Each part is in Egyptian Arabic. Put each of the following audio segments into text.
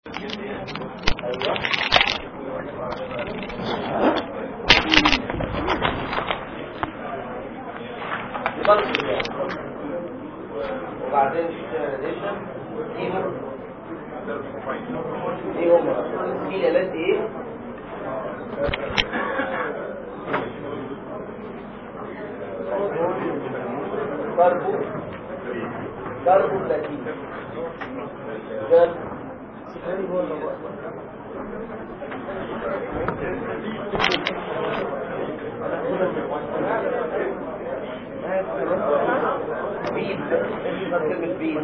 وبعدين ستيرلايزيشن ايه هم ايه هم في الالات ايه كاربو كاربو بلاتين جل بيد كلمة بيد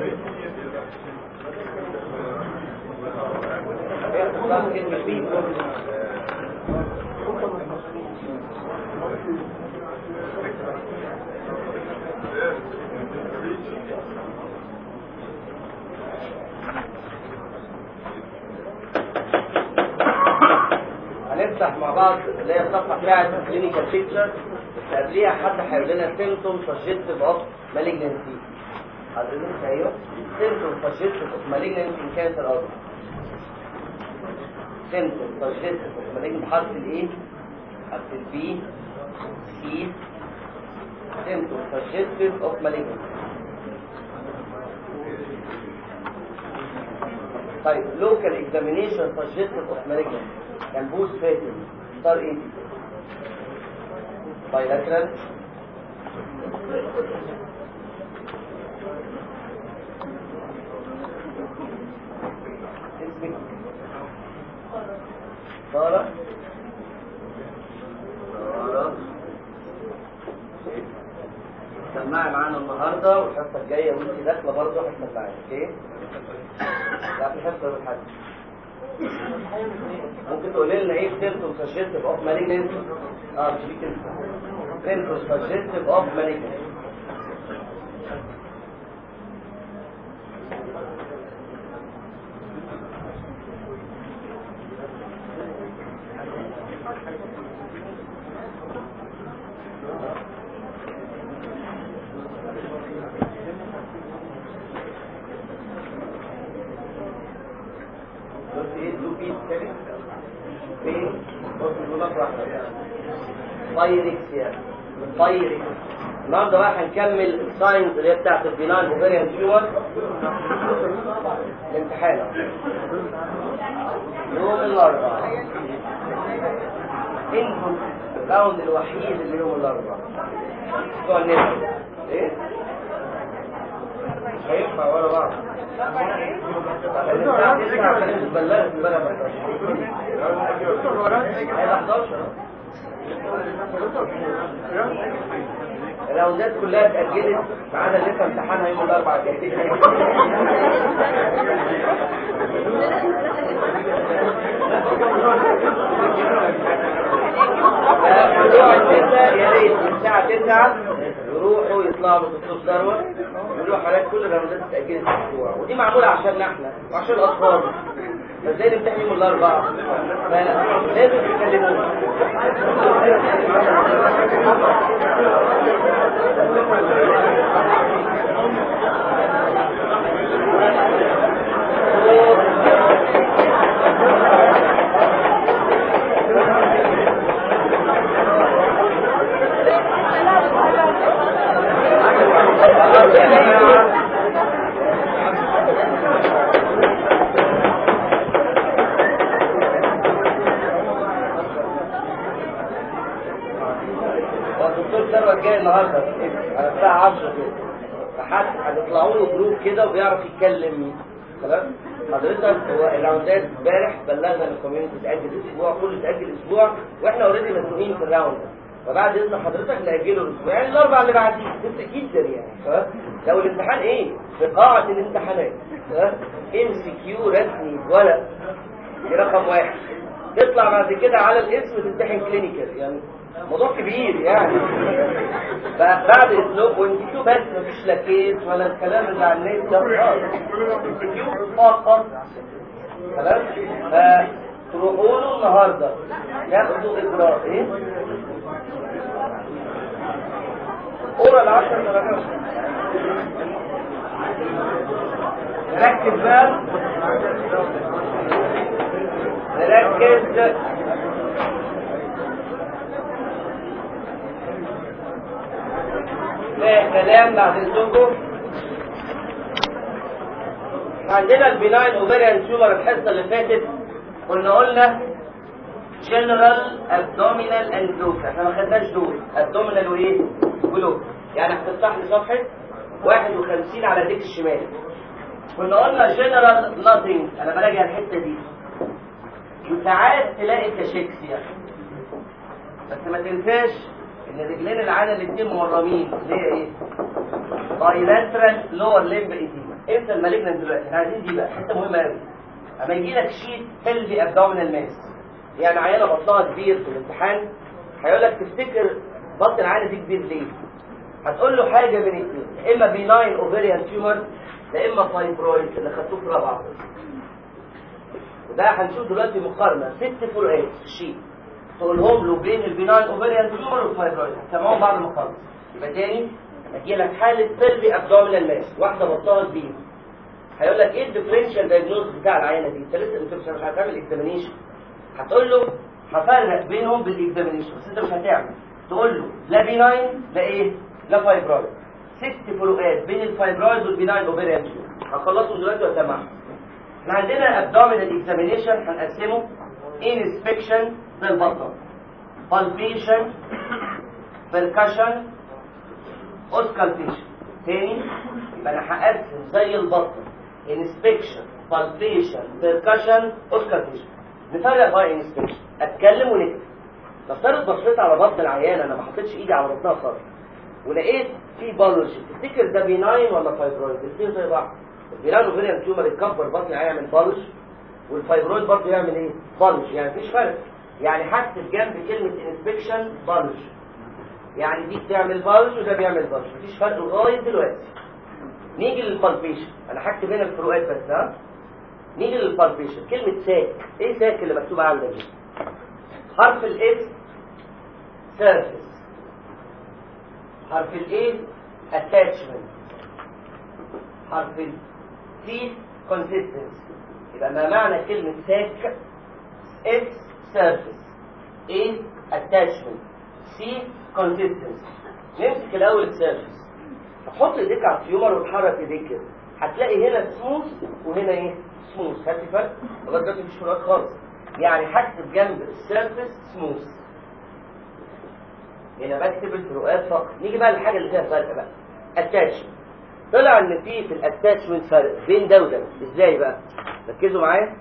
كلمة بيد هنفتح مع بعض اللي هي الصفحه بتاعت كلينيكال بيكتشر بس قبليها حد هيقول لنا سيمتوم سجستيف اوف مالجنسي حضرتك ايوه سيمتوم سجستيف اوف مالجنسي ان كانسر اوف سيمتوم سجستيف اوف مالجنسي بحرف الايه؟ حرف البي سي سيمتوم سجستيف اوف مالجنسي طيب لوكال اكزامينيشن سجستيف اوف مالجنسي كان بوز فاتن صار ايه بايلاترال اسمك سارة سارة سماعي معانا النهارده والحصه الجايه وانت داخله برضه هتسمعي اوكي؟ لا في حصه ولا حاجه ممكن تقول لنا ايه سيمتوم سجستيف اوف مالجنس اه مش دي كلمه سيمتوم سجستيف اوف مالجنس بص ايه بلو بيس كده فين بص بيقول لك واحده بايركس يعني بايركس النهارده بقى هنكمل الساينز اللي هي بتاعت البناين اوفيريان تيومر الامتحان يوم الاربعاء انتوا الراوند الوحيد اللي يوم الاربعاء بتوع النت ايه مش هينفع ورا بعض الراوندات كلها اتأجلت ما عدا اللي لسه امتحانها يوم الأربعاء الجاي فموضوع الستة يا ريت من الساعة 9 يروحوا يطلعوا بالدكتور ثروت يقولوا حالات كل الراوندات اتأجلت أسبوع ودي معمولة عشاننا احنا وعشان الأطفال فازاي نمتحن يوم الأربعاء فلازم تكلمونا هو الدكتور ثروت جاي النهارده على الساعة 10 كده فحد هتطلعوا له جروب كده وبيعرف يتكلم خلاص حضرتك هو الراوندات امبارح بلغنا الكوميونتي تأجل اسبوع كله تأجل اسبوع واحنا اوريدي مسؤولين في الراوند فبعد اذن حضرتك نأجله الاسبوع يعني الاربع اللي بعديه تفرق جدا يعني خلاص لو الامتحان ايه في قاعة الامتحانات ام سي كيو رسمي ورق دي رقم واحد تطلع بعد كده على الاسم تمتحن كلينيكال يعني موضوع كبير يعني فبعد اذنكم وانتوا بس مفيش لا كيس ولا الكلام اللي على النت ده خالص كيو فقط خلاص فتروحوا له النهارده ياخدوا اجراء ايه؟ اورال 10 درجات ركز بقى ركزت ده كلام بعد اذنكم عندنا البناين اوفيريان تيومر الحصه اللي فاتت كنا قلنا جنرال ابدومينال اند لوكال احنا ما خدناش دول ابدومينال وايه ولوكال يعني هتفتح لي صفحه 51 على ديك الشمال كنا قلنا جنرال ناثينج انا براجع الحته دي وساعات تلاقي كاشيكسيا بس ما تنساش ان رجلين العانه الاثنين مورمين ليه ايه بايلاترال لور ليمب ايديما انسى المالجنت دلوقتي احنا عايزين دي بقى حته مهمه قوي اما يجي لك شيت هيلثي ابدومينال ماس يعني عيانه بطنها كبير في الامتحان هيقول لك تفتكر بطن العيانه دي كبير ليه هتقول له حاجه من اثنين يا اما بيناين اوفيريان تيومر يا اما فايبرويد اللي خدتوه في رابعه وده هنشوف دلوقتي مقارنه ست فروقات في الشيت تقولهم له بين البناين اوفيريان تيومر والفايبرويد هتسمعهم بعد ما اخلص يبقى تاني اجي لك حاله سيلفي ابدومينال ماس واحده بطنها كبير هيقول لك ايه الديفرنشال دايجنوز بتاع العينه دي انت لسه انت مش هتعمل اكزامينيشن هتقول له هفرق بينهم بالاكزامينيشن بس انت مش هتعمل تقول له لا بيناين لا ايه لا فايبرويد ست فروقات بين الفايبرويد والبيناين اوفيريان تيومر هخلصهم دلوقتي واسمعهم احنا عندنا ابدومينال اكزامينيشن هنقسمه انسبكشن بالبطن بالبيشن بالكشن اوسكالبيشن تاني يبقى انا هقسم زي البطن انسبكشن بالبيشن بالكشن اوسكالبيشن نفرق بقى انسبكشن اتكلم ونكتب نفترض بصيت على بطن العيان انا ما حطيتش ايدي على بطنها خالص ولقيت في بالوجي تفتكر ده بيناين ولا فايبرويد الاثنين زي بعض البيناين اوفيريان تيومر يتكبر بطن العيان يعمل بالوج والفايبرويد برضه يعمل ايه بالوج يعني مفيش فرق يعني هكتب جنب كلمه انسبكشن بالوج يعني دي بتعمل بالوج وده بيعمل بالوج مفيش فرق لغايه دلوقتي نيجي للبالبيشن انا هكتب هنا الفروقات بس ها نيجي للبالبيشن كلمه ساك ايه ساك اللي مكتوبه عندك دي حرف الاس سيرفيس حرف الايه attachment حرف السي consistency يبقى ما معنى كلمة ساك اس surface A attachment C consistency نمسك الأول السيرفيس تحط ايديك على التيومر وتحرك ايديك كده هتلاقي هنا سموث وهنا ايه سموث هات فرق لغايه دلوقتي مفيش فروقات خالص يعني هكتب جنب السيرفيس سموث هنا بكتب الفروقات فقط نيجي بقى للحاجه اللي فيها فرق بقى اتاتشمنت طلع ان في في الاتاتشمنت فرق بين ده وده ازاي بقى ركزوا معايا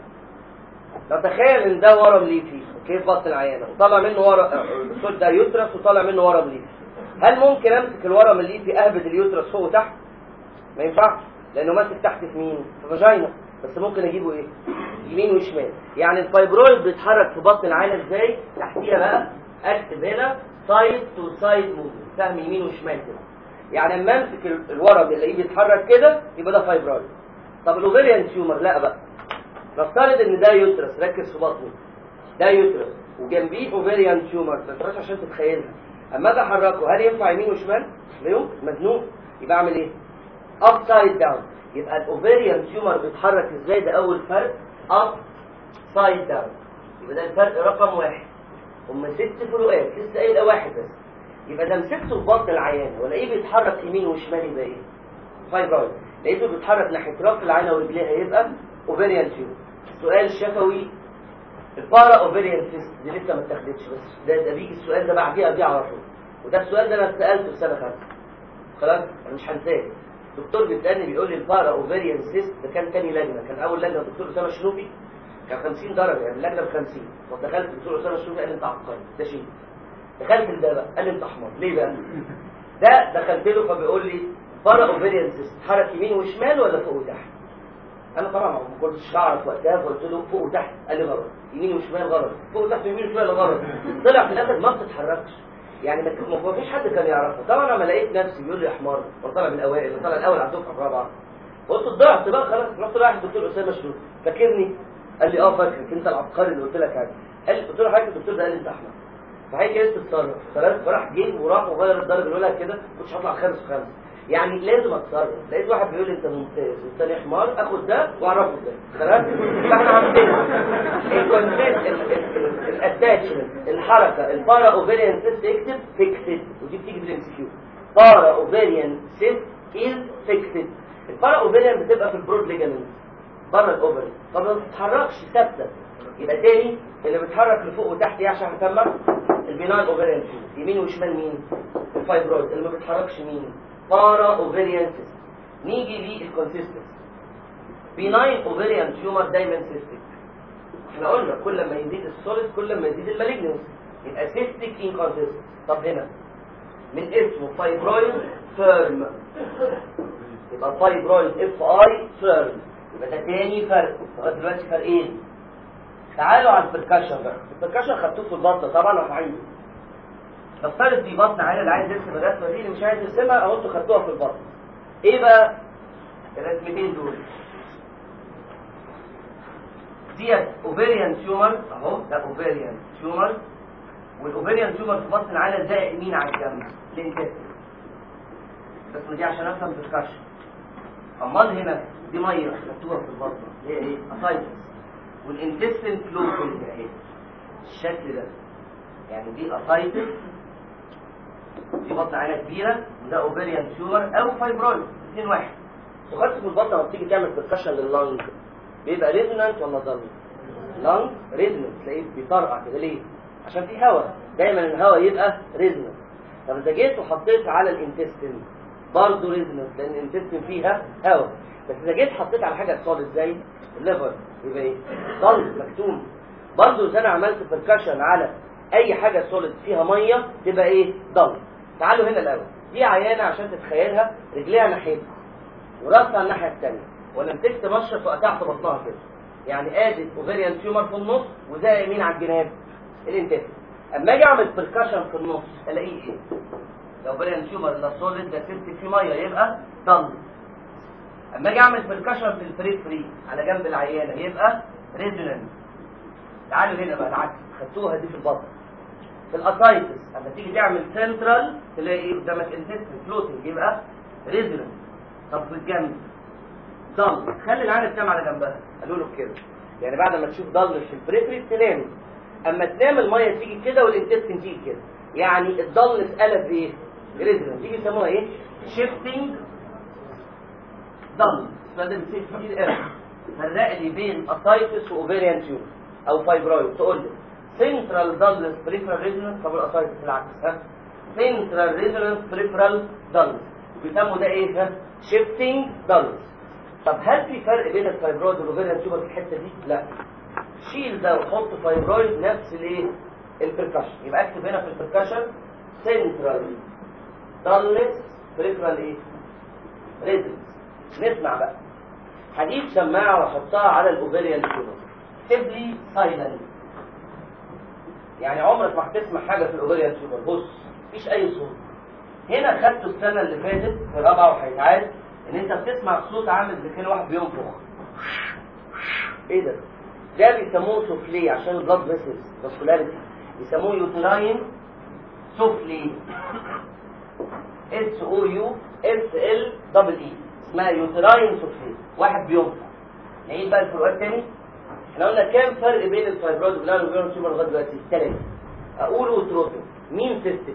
لو تخيل ان ده ورم ليفي كيف بطن العيانه وطلع منه ورم الصوت ده يوترس وطلع منه ورم ليفي هل ممكن امسك الورم الليفي اهبد اليوترس فوق وتحت ما ينفعش لانه ماسك تحت في مين في فاجينا بس ممكن اجيبه ايه يمين وشمال يعني الفايبرويد بيتحرك في بطن العينه ازاي تحتيها بقى اكتب هنا سايد تو سايد موفمنت فهم يمين وشمال كده يعني اما امسك الورم اللي الاقيه بيتحرك كده يبقى ده فايبرويد طب الاوفيريان تيومر لا بقى نفترض ان ده يوترس ركز في بطنه ده يوترس وجنبيه اوفيريان تيومر ما تنساش عشان تتخيلها اما اجي احركه هل ينفع يمين وشمال؟ لا يمكن مزنوق يبقى اعمل ايه؟ اب سايد داون يبقى الاوفيريان تيومر بيتحرك ازاي ده اول فرق اب سايد داون يبقى ده الفرق رقم واحد هم ست فروقات لسه قايله واحد بس يبقى ده مسكته في بطن العيان ولاقيه بيتحرك يمين وشمال يبقى ايه؟ فايبرويد لقيته بيتحرك ناحيه راس العينه ورجليها يبقى اوفيريان تيومر سؤال شفوي البارا اوفيريان سيست دي لسه ما اتاخدتش بس ده, ده بيجي السؤال ده بعديها دي على طول وده السؤال ده انا سالته في سنه خمسه خلاص انا مش هنساه الدكتور بيسالني بيقول لي البارا اوفيريان سيست ده كان تاني لجنه كان اول لجنه الدكتور اسامه الشنوبي كان 50 درجه يعني اللجنه ب 50 ودخلت الدكتور اسامه الشنوبي قال لي انت عبقري ده شيء دخلت لده بقى قال لي انت حمار ليه بقى؟ ده دخلت له فبيقول لي بارا اوفيريان سيست حرك يمين وشمال ولا فوق وتحت؟ انا طبعا ما كنتش بعرف وقتها فقلت له فوق وتحت قال لي غلط يمين وشمال غلط فوق وتحت ويمين وشمال غلط طلع في الاخر ما بتتحركش يعني ما فيش حد كان يعرفها طبعا لما لقيت نفسي بيقول لي يا حمار وانا طالع من الاوائل انا طالع الاول على الدفعه الرابعه قلت ضعت بقى خلاص رحت رايح الدكتور اسامه شنو فاكرني قال لي اه فاكرك انت العبقري اللي قلت لك يعني قال لي قلت له حضرتك الدكتور ده قال لي انت احمد فهي كده تتصرف خلاص فراح جه وراح وغير الدرجه الاولى كده كنتش هطلع خامس وخامس يعني لازم اتصرف لقيت واحد بيقول لي انت ممتاز والتاني حمار اخد ده واعرفه ده خلاص فاحنا عندنا الاتاتشمنت الحركه البارا اوفيريان سيست اكتب فيكسد ودي بتيجي بالام سي كيو بارا اوفيريان سيست از فيكسد البارا اوفيريان بتبقى في البرود ليجامنت بره الاوفري فما بتتحركش ثابته يبقى تاني اللي بيتحرك لفوق وتحت ايه عشان نسمع البيناين اوفيريان سيست يمين وشمال مين الفايبرويد اللي ما بيتحركش مين بارا اوفيريان سيست نيجي للكونسيستنس بيناين اوفيريان تيومر دايما سيستيك احنا قلنا كل ما يزيد السوليد كل ما يزيد المالجنس يبقى سيستيك انكونسيستنت طب هنا من اسمه فايبرويد فيرم يبقى فايبرويد اف اي فيرم يبقى ده تاني فرق لغايه دلوقتي فرقين تعالوا على البركشن بقى البركشن خدتوه في البطن طبعا وهعيده نفترض دي بطن عينه اللي عايز يرسم الرسمه دي اللي مش عايز يرسمها اهو انتوا خدتوها في البطن ايه بقى الرسمتين دول ديت اوفيريان تيومر اهو ده اوفيريان تيومر والاوفيريان تيومر في بطن العينه زائق مين على الجنب الانتستين بس دي عشان افهم البركشن امال هنا دي ميه خدتوها في البطن هي ايه اسايتس والانتستين فلو كده اهي الشكل ده يعني دي اسايتس دي بطن عينه كبيره وده اوفيريان تيومر او فايبرويد اثنين واحد وخدت في البطن لما بتيجي تعمل بركشن لللنج بيبقى ريزونانت ولا ضل لانج ريزونانت تلاقيه بيطرقع كده ليه عشان في هواء دايما الهواء يبقى ريزونانت طب اذا جيت وحطيت على الانتستين برضه ريزونانت لان الانتستين فيها هواء بس اذا جيت حطيت على حاجه سوليد زي الليفر يبقى ايه ضل مكتوم برضه اذا انا عملت بركشن على اي حاجه سوليد فيها ميه تبقى ايه ضل تعالوا هنا الاول دي عيانه عشان تتخيلها رجليها ناحيتها وراسها الناحيه الثانيه وانا مسكت مشرط وقطعت بطنها كده يعني ادي اوفيريان تيومر في النص وده يمين على الجناب الانتست اما اجي اعمل بركشن في النص الاقيه ايه لو اوفيريان تيومر لا سوليد ده سيست فيه ميه يبقى ضل اما اجي اعمل بركشن في البريفري على جنب العيانه يبقى ريزونانس تعالوا هنا بقى العكس خدتوها دي في البطن في الاسايتس اما تيجي تعمل سنترال تلاقي ايه قدامك انتست فلوتنج يبقى ريزونانس طب في الجنب ضل خلي العين تنام على جنبها قالوا له كده يعني بعد ما تشوف ضل في البريفري تنام اما تنام الميه تيجي كده والانتستين تيجي كده يعني الضل اتقلب بايه ريزونانس تيجي يسموها ايه شيفتنج ضل بدل سي اف فرق لي بين اسايتس واوفيريان تيوب او فايبرويد تقول لي سنترال ضل بريفرال ريزونانس طب الاسايتس العكس ها سنترال ريزونانس بريفرال ضل بيسموا ده ايه ها شيفتنج ضل طب هل في فرق بين الفايبرويد والاوفيريان تيوبر في الحته دي؟ لا. شيل ده وحط فايبرويد نفس الايه؟ البركشن، يبقى اكتب هنا في البركشن سنترال دالنس بريفرال ايه؟ ريزنس. نسمع بقى. هجيب سماعه واحطها على الاوفيريان تيوبر. اكتب لي سايلنت. يعني عمرك ما هتسمع حاجه في الاوفيريان تيوبر، بص مفيش اي صوت. هنا خدته السنه اللي فاتت في رابعه وهيتعاد ان انت بتسمع صوت عامل زي كده واحد بينفخ ايه ده ده بيسموه سوفلي عشان البلاد فيسلز فاسكولاريتي بيسموه يوتراين سوفلي اس او يو اس ال دبل اي اسمها يوتراين سوفلي واحد بينفخ نعيد بقى الفروقات تاني احنا قلنا كام فرق بين الفايبرويد والجلاند والفيروس تيومر لغايه دلوقتي ثلاثه اقول وتردد مين سيستم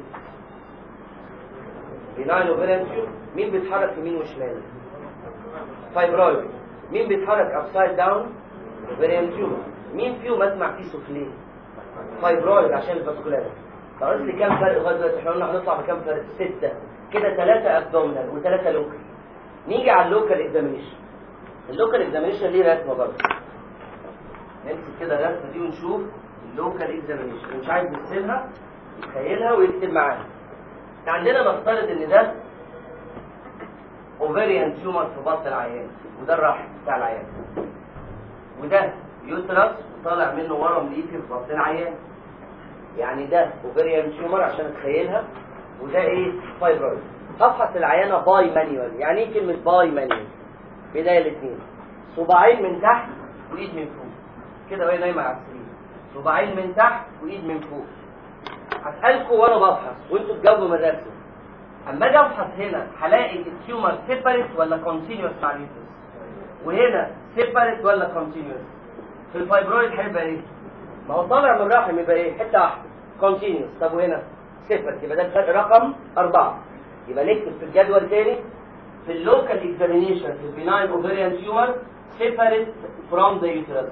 بناين اوفيرنسيو مين بيتحرك يمين وشمال فايبرويد مين بيتحرك ابسايد داون اوفيرنسيو مين فيهم اسمع فيه سفلي فايبرويد عشان الفاسكولاريتي ناقص لي كام فرق لغايه دلوقتي احنا قلنا هنطلع بكام فرق سته كده ثلاثه ابدومينال وثلاثه لوكال نيجي على اللوكال اكزامينيشن اللوكال اكزامينيشن ليه رسمه برضه نمسك كده الرسمه دي ونشوف اللوكال اكزامينيشن مش عايز يرسمها يتخيلها ويكتب معاها عندنا نفترض ان ده اوفيريان تيومر في بطن العيان وده الرحم بتاع العيان وده يوترس وطالع منه ورم ليفي في بطن العيان يعني ده اوفيريان تيومر عشان اتخيلها وده ايه فايبرويد هفحص العيانه باي مانيوال يعني ايه كلمه باي مانيوال بدايه الاثنين صباعين من تحت وايد من فوق كده وهي نايمه على السرير صباعين من تحت وايد من فوق هسألكم وانا بفحص وانتوا تجاوبوا مدرسة اما اجي افحص هنا هلاقي التيومر سيبريت ولا كونتينيوس مع اليوترس وهنا سيبريت ولا كونتينيوس في الفايبرويد هيبقى ايه ما هو طالع من الرحم يبقى ايه حته واحده كونتينيوس طب وهنا صفر يبقى ده الفرق رقم أربعة يبقى نكتب في الجدول تاني في اللوكال اكزامينيشن في البناين اوفيريان تيومر سيبريت فروم ذا يوترس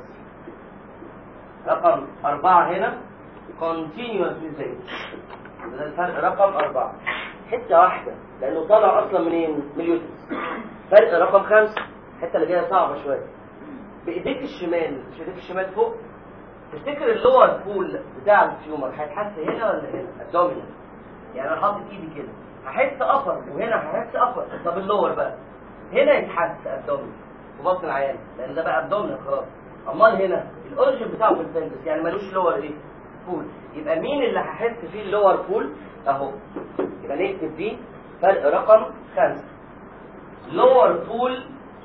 رقم أربعة هنا كونتينيوس with the يبقى ده الفرق رقم أربعة حتة واحدة لأنه طالع أصلا منين؟ من اليوترس فرق رقم خمسة الحتة اللي جاية صعبة شوية بإيديك الشمال مش إيديك الشمال فوق تفتكر اللور بول بتاع التيومر هيتحس هنا ولا هنا؟ الدومينال يعني انا حاطط ايدي كده هحس ابر وهنا هحس ابر طب اللور بقى هنا يتحس ابدومينال في بطن العيان لان ده بقى ابدومينال خلاص امال هنا الاوريجن بتاعه في الفنجس يعني ملوش لور ايه؟ بول يبقى مين اللي هحس فيه اللور بول؟ اهو يبقى نكتب دي فرق رقم خمسة لور بول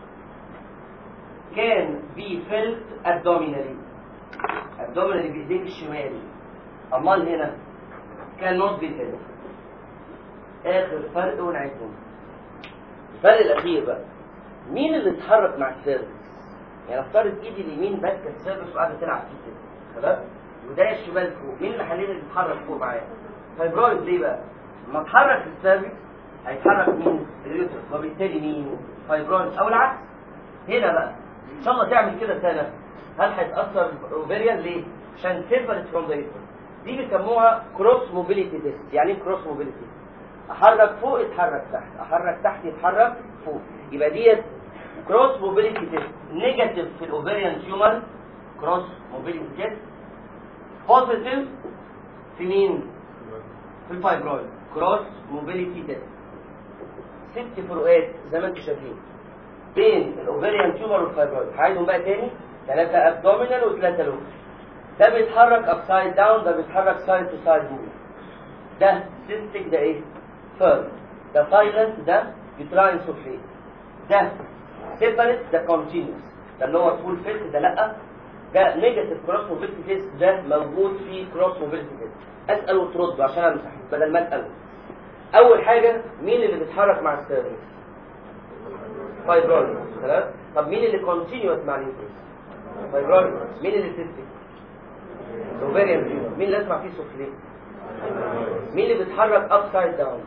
كان بي فيلت abdominally abdominally بايديك الشمال امال هنا كان نوت بي فيلت اخر فرق ونعيدهم الفرق الاخير بقى مين اللي اتحرك مع السيرفس يعني افترض ايدي اليمين ماسكه السيرفس وقاعده تلعب فيه كده خلاص وده الشمال فوق مين اللي خليني اللي اتحرك فوق معايا فايبرويد ليه بقى لما اتحرك السيرفس هيتحرك مين اليوترس وبالتالي مين فايبرويد او العكس هنا بقى ان شاء الله تعمل كده سنه هل هيتاثر اوفيريان ليه عشان سيبريت فروم ذا دي بيسموها كروس موبيليتي تيست يعني ايه كروس موبيليتي احرك فوق يتحرك تحت احرك تحت يتحرك فوق يبقى ديت كروس موبيليتي تيست نيجاتيف في الاوفيريان تيومر كروس موبيليتي تيست بوزيتيف في مين في الفايبرويد كروس موبيليتي تيست ست فروقات زي ما انتم شايفين بين الاوفيريان تيومر والفايبرويد هعيدهم بقى تاني ثلاثة ابدومينال وثلاثة لوكال ده بيتحرك ابسايد داون ده بيتحرك سايد تو سايد موف ده سيستيك ده ايه فيرم ده سايلنت ده يوتراين سوفليت ده سيبريت ده كونتينوس ده اللي هو فول فيت ده لا ده نيجاتيف كروس موبيلتي تيست ده موجود في كروس موبيلتي تيست اسال وترد عشان امسح بدل ما اسال اول حاجه مين اللي بيتحرك مع السيرفس فايبرويد خلاص طب مين اللي كونتينوس مع اليوترس فايبرويد مين اللي سيستيك اوفيريان مين اللي اسمع فيه سوفليت مين اللي بيتحرك اب سايد داون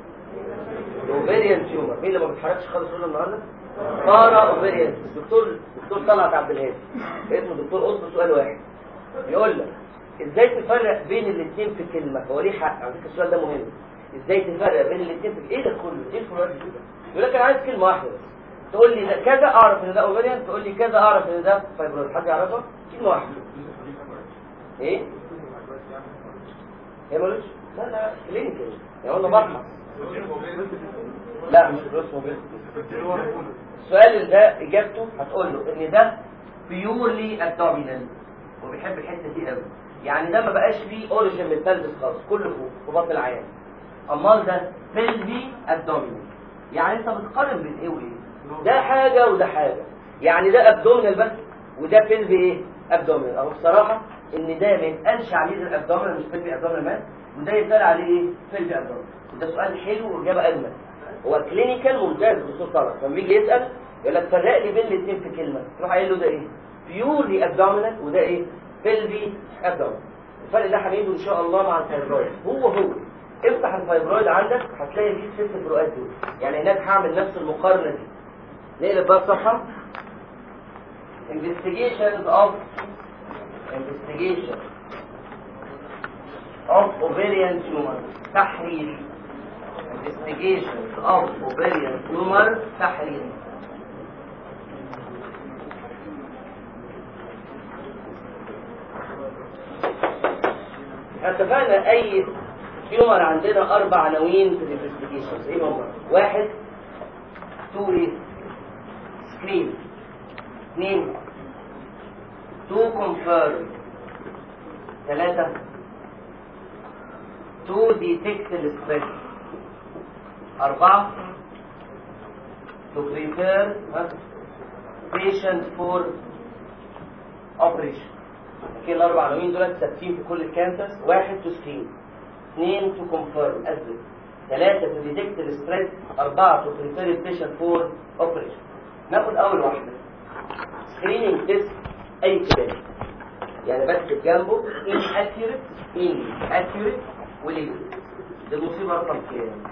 الاوفيريان تيومر مين اللي ما بيتحركش خالص طول النهارده بارا اوفيريان الدكتور دكتور طلعت عبد الهادي اسمه دكتور قطب سؤال واحد يقول لك ازاي تفرق بين الاثنين في كلمه هو ليه حق على فكره السؤال ده مهم ازاي تفرق بين الاثنين في ايه ده كله ايه الفروقات دي كده يقول لك انا عايز كلمه واحده بس تقول لي ده كذا اعرف ان ده اوفيريان تقول لي كذا اعرف ان ده فايبرويد حد يعرفها كلمه واحده ايه هي ملوش لا لا كلينيكال يعني قلنا بحث لا مش كروس موبيلتي السؤال ده اجابته هتقول له ان ده بيورلي ابدومينال وبيحب الحته دي قوي يعني ده ما بقاش ليه اوريجن من البلفس خالص كله فوق في بطن العيان امال ده بلفي ابدومينال يعني انت بتقارن بين ايه وايه ده حاجه وده حاجه يعني ده ابدومينال بس وده بلفي ايه ابدومينال اهو بصراحه ان ده ما يتقالش عليه الابدومينال مش بلفي ابدومينال بس وده يتقال عليه ايه بلفي ابدومينال وده سؤال حلو واجابه اجمل هو كلينيكال ممتاز الدكتور طلب لما بيجي يسال يقول لك فرق لي بين الاثنين في كلمه تروح قايل له ده ايه بيورلي ابدومينال وده ايه بلفي ابدومينال الفرق ده هنعيده ان شاء الله مع الفايبرويد هو هو افتح الفايبرويد عندك هتلاقي فيه الست فروقات دول يعني هناك هعمل نفس المقارنه دي نقلب بقى الصفحه investigations of investigation of ovarian tumor تحرير investigations of ovarian tumor تحرير اتفقنا اي تيومر عندنا اربع عناوين في الانفستيجيشنز ايه هم واحد تو ايه سكرين اثنين تو كونفيرم ثلاثة تو ديتكت السبريد أربعة to prepare patient for operation كده الأربع عناوين دول ثابتين في كل الكانسرز واحد تو سكرين اثنين تو كونفيرم أثبت ثلاثة تو ديتكت السبريد أربعة تو بريبير البيشنت فور اوبريشن ناخد أول واحدة سكريننج تيست أي كلام يعني بكتب جنبه inaccurate inaccurate وليه دي المصيبه رقم كام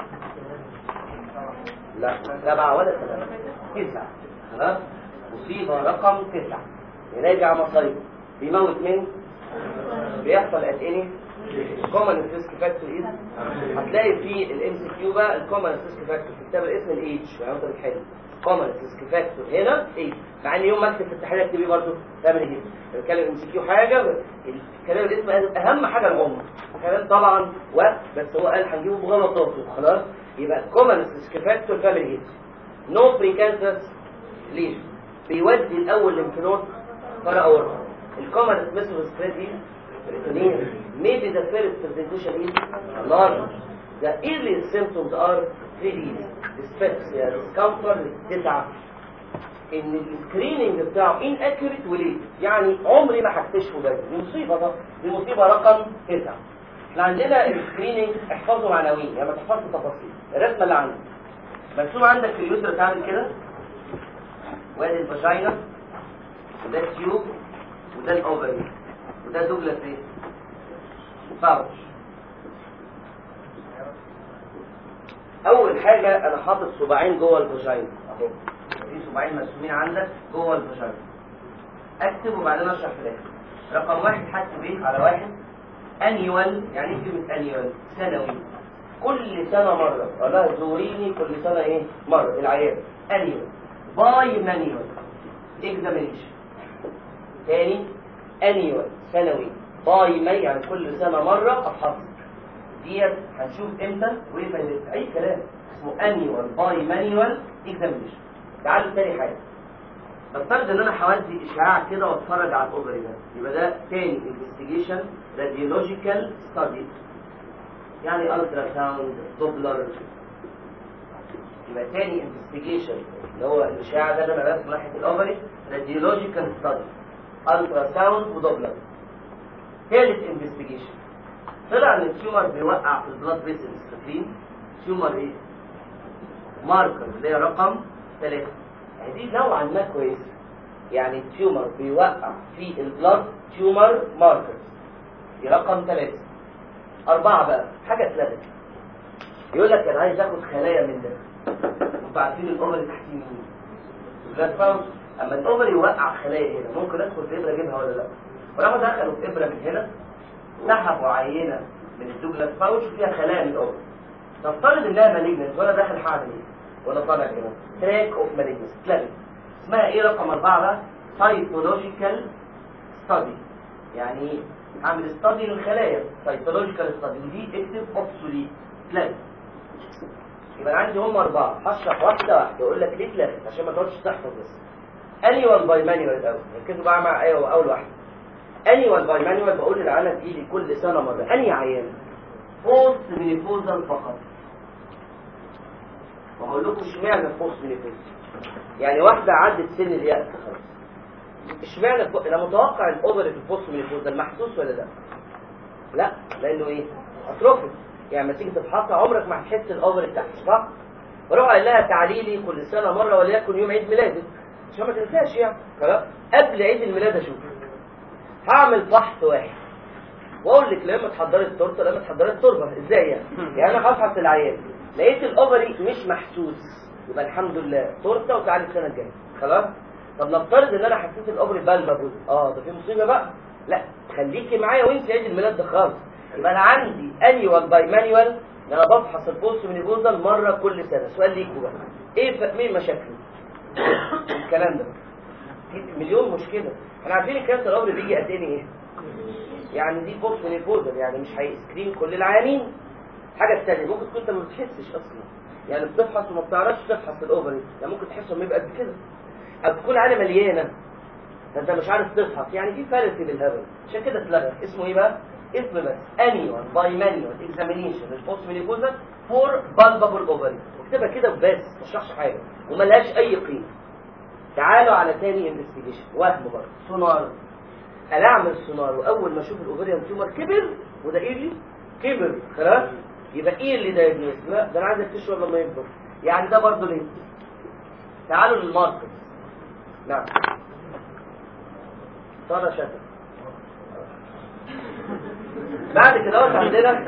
لا سبعة ولا ثلاثة تسعة خلاص مصيبة رقم تسعة يراجع مصايب بيموت مين بيحصل قد ايه كومن ريسك فاكتور ايه هتلاقي في الام سي كيو بقى الكومن ريسك فاكتور في كتاب الاسم الايدج يعني انت بتحل كومن ريسك فاكتور هنا ايه مع ان يوم ما اكتب في التحليل اكتب ايه برضه تعمل ايه بتكلم ام سي كيو حاجه الكلام الاسم اهم حاجه العمر كلام طبعا و بس هو قال هنجيبه بغلطاته خلاص يبقى كومن ريسك فاكتور فاميلي هيت نو بريكانسس ليش بيودي الاول للانفلون فرا اورطه الكومن سميث سبريد ايه peritoneum. Maybe the first presentation is large. The earliest symptoms are three D's. Dyspepsia, discomfort, تسعة. إن السكريننج بتاعه inaccurate وليه يعني عمري ما هكتشفه ده دي مصيبة ده دي مصيبة رقم تسعة. احنا عندنا السكريننج احفظه معنويا يعني ما تحفظش تفاصيل الرسمة اللي عندك مرسوم عندك في اليوتر تعمل كده وادي الفاجينا وده التيوب وده الاوفري وده دوجلاس ايه باوش اول حاجه انا حاطط صباعين جوه الفاجينا اهو في صباعين مرسومين عندك جوه الفاجينا اكتب وبعدين اشرح في الاخر رقم واحد هكتب ايه على واحد انيوال يعني ايه كلمه انيوال سنوي كل سنه مره والله زوريني كل سنه ايه مره العيان انيوال باي مانيوال اكزامينيشن تاني انيوال سنوي باي مي يعني كل سنه مره افحص ديت هنشوف امتى وايه فايدتها اي كلام اسمه انيوال باي مانيوال اكزامينيشن تعالوا تاني حاجه نفترض ان انا هودي اشعاع كده واتفرج على الاوفري ده يبقى ده تاني انفستيجيشن راديولوجيكال ستادي يعني الترا ساوند دوبلر يبقى تاني انفستيجيشن اللي هو الاشعاع ده اللي انا برسمه ناحيه الاوفري راديولوجيكال ستادي الترا ساوند ودوبلر ثالث انفستيجيشن طلع ان التيومر بيوقع في البلاد فيسلز فاكرين تيومر ايه ماركر اللي هي رقم ثلاثة يعني دي نوعا ما كويسه يعني التيومر بيوقع في البلاد تيومر ماركرز دي رقم ثلاثة أربعة بقى حاجة اتلغت يقول لك أنا عايز آخد خلايا من ده انتوا عارفين الأوفر تحت مين؟ البلاد فاوس أما الأوفر يوقع خلايا هنا ممكن أدخل في إبرة أجيبها ولا لا؟ ولما دخلوا في إبرة من هنا سحبوا عينة من الدوجلاس باوش فيها خلايا من الأوفر نفترض إنها مالجنت وأنا داخل هعمل إيه؟ ولا طالع كده؟ تراك أوف مالجنس اتلغت اسمها إيه رقم أربعة بقى؟ سايتولوجيكال ستادي يعني ايه؟ اعمل ستادي للخلايا سايتولوجيكال ستادي ودي اكتب اوبسوليت اتلغت يبقى انا عندي هم اربعه هشرح واحده واحده اقول لك ليه اتلغت عشان ما تقعدش تحفظ بس انيوال باي مانيوال الاول ركزوا بقى مع ايوه اول واحده انيوال باي مانيوال بقول للعيانه تجي لي كل سنه مره انهي عيان بوست مينيبوزال فقط وهقول لكم اشمعنى بوست مينيبوزال يعني واحده عدت سن اليأس خلاص اشمعنى الفوق... انا متوقع الاوفر في البوست مينيبوزال محسوس ولا لا لا لانه ايه اتروفي يعني لما تيجي تفحصها عمرك ما هتحس الاوفر بتاعك صح بروح قايل لها تعالي لي كل سنه مره وليكن يوم عيد ميلادك عشان ما تنساش يعني خلاص قبل عيد الميلاد اشوف هعمل فحص واحد واقول لك لما تحضري التورته لما تحضري التورته ازاي يعني يعني انا هفحص العيان لقيت الاوفري مش محسوس يبقى الحمد لله تورته وتعالي السنه الجايه خلاص طب نفترض ان انا حسيت الاوفري بالبابول اه ده في مصيبه بقى لا خليكي معايا وانت عيد الميلاد ده خالص يبقى انا عندي انيوال باي مانيوال ان انا بفحص البوست من الجوزل مره كل سنه سؤال ليكوا بقى ايه ف... مين مشاكله الكلام ده في مليون مشكله احنا عارفين الكانسر الاوفري بيجي قد ايه يعني دي بوست من الجوزل يعني مش هيسكرين كل العيانين حاجه ثانيه ممكن تكون انت ما بتحسش اصلا يعني بتفحص وما بتعرفش تفحص الاوفري يعني ممكن تحس انه يبقى قد كده او تكون عينه مليانه ده انت مش عارف تفحص يعني في فالسي بالهبل عشان كده اتلغى اسمه ايه بقى اسم بس انيوال باي مانيوال اكزامينيشن البوست مينيكوزا فور بالبابل اوفري اكتبها كده بس ما تشرحش حاجه وملهاش اي قيمه تعالوا على تاني انفستيجيشن وهم برضه سونار انا اعمل سونار واول ما اشوف الاوفريان تيومر كبر وده ايه لي كبر خلاص يبقى ايه اللي دايجنوز لا ده انا عايزك تشرب لما يكبر يعني ده برضه ليه تعالوا للماركت نعم طارة شتى بعد كده دوت عندنا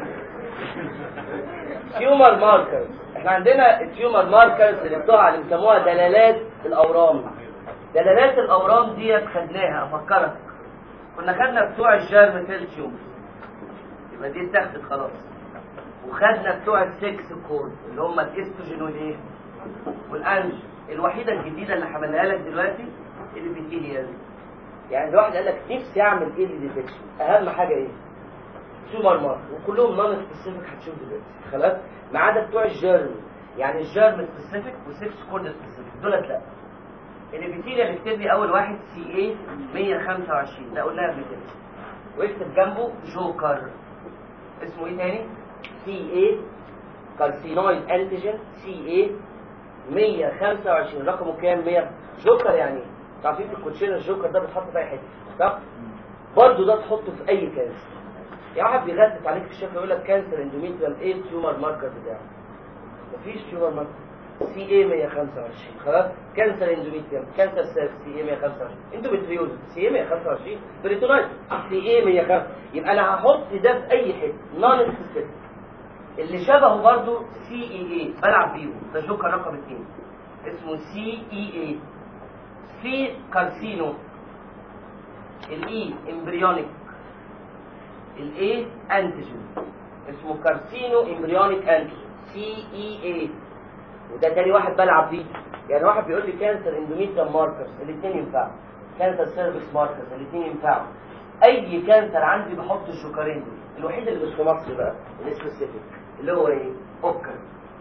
تيومر ماركرز احنا عندنا التيومر ماركرز اللي بتوع اللي بيسموها دلالات الاورام دلالات الاورام ديت خدناها افكرك كنا خدنا بتوع الجيرم سيل تيومر يبقى دي اتاخدت خلاص وخدنا بتوع السكس كود اللي هم الاستروجين والايه والانج الوحيده الجديده اللي حملها لك دلوقتي البيتيليا يعني الواحد قال لك نفسي اعمل ايه ديتكشن اهم حاجه ايه تيومر مارك وكلهم نون سبيسيفيك هتشوف دلوقتي خلاص ما عدا بتوع الجيرم يعني الجيرم سبيسيفيك وسكس كود سبيسيفيك دولت لا الابيثيليا بيكتب لي اول واحد سي اي 125 ده قلناها قبل كده واكتب جنبه جوكر اسمه ايه تاني سي اي كالسينويد انتيجين سي اي 125 رقمه كام 100 جوكر يعني ايه عارفين في الكوتشينه الجوكر ده بيتحط في اي حته صح برضه ده تحطه في اي كانسر يا واحد بيغلس عليك في الشكل يقول لك كانسر اندوميتريال ايه التيومر ماركر بتاعه مفيش تيومر ماركر سي اي 125 خلاص كانسر اندوميتريال كانسر سيرف سي اي 125 اندوميتريوز سي اي 125 بريتونايت سي اي 105 يبقى انا هحط ده في اي حته نون سبيسيفيك اللي شبهه برضه سي اي اي بلعب بيه ده جوكر رقم 2 اسمه سي اي اي سي كارسينو الاي امبريونيك الاي انتيجين اسمه كارسينو امبريونيك انتيجين سي اي اي وده تاني واحد بلعب بيه يعني واحد بيقول لي كانسر اندوميتريال ماركرز الاثنين ينفعوا كانسر سيرفكس ماركرز الاثنين ينفعوا اي كانسر عندي بحط الشوكرين دول الوحيد اللي مش في مصر بقى السبيسيفيك اللي هو ايه اوكا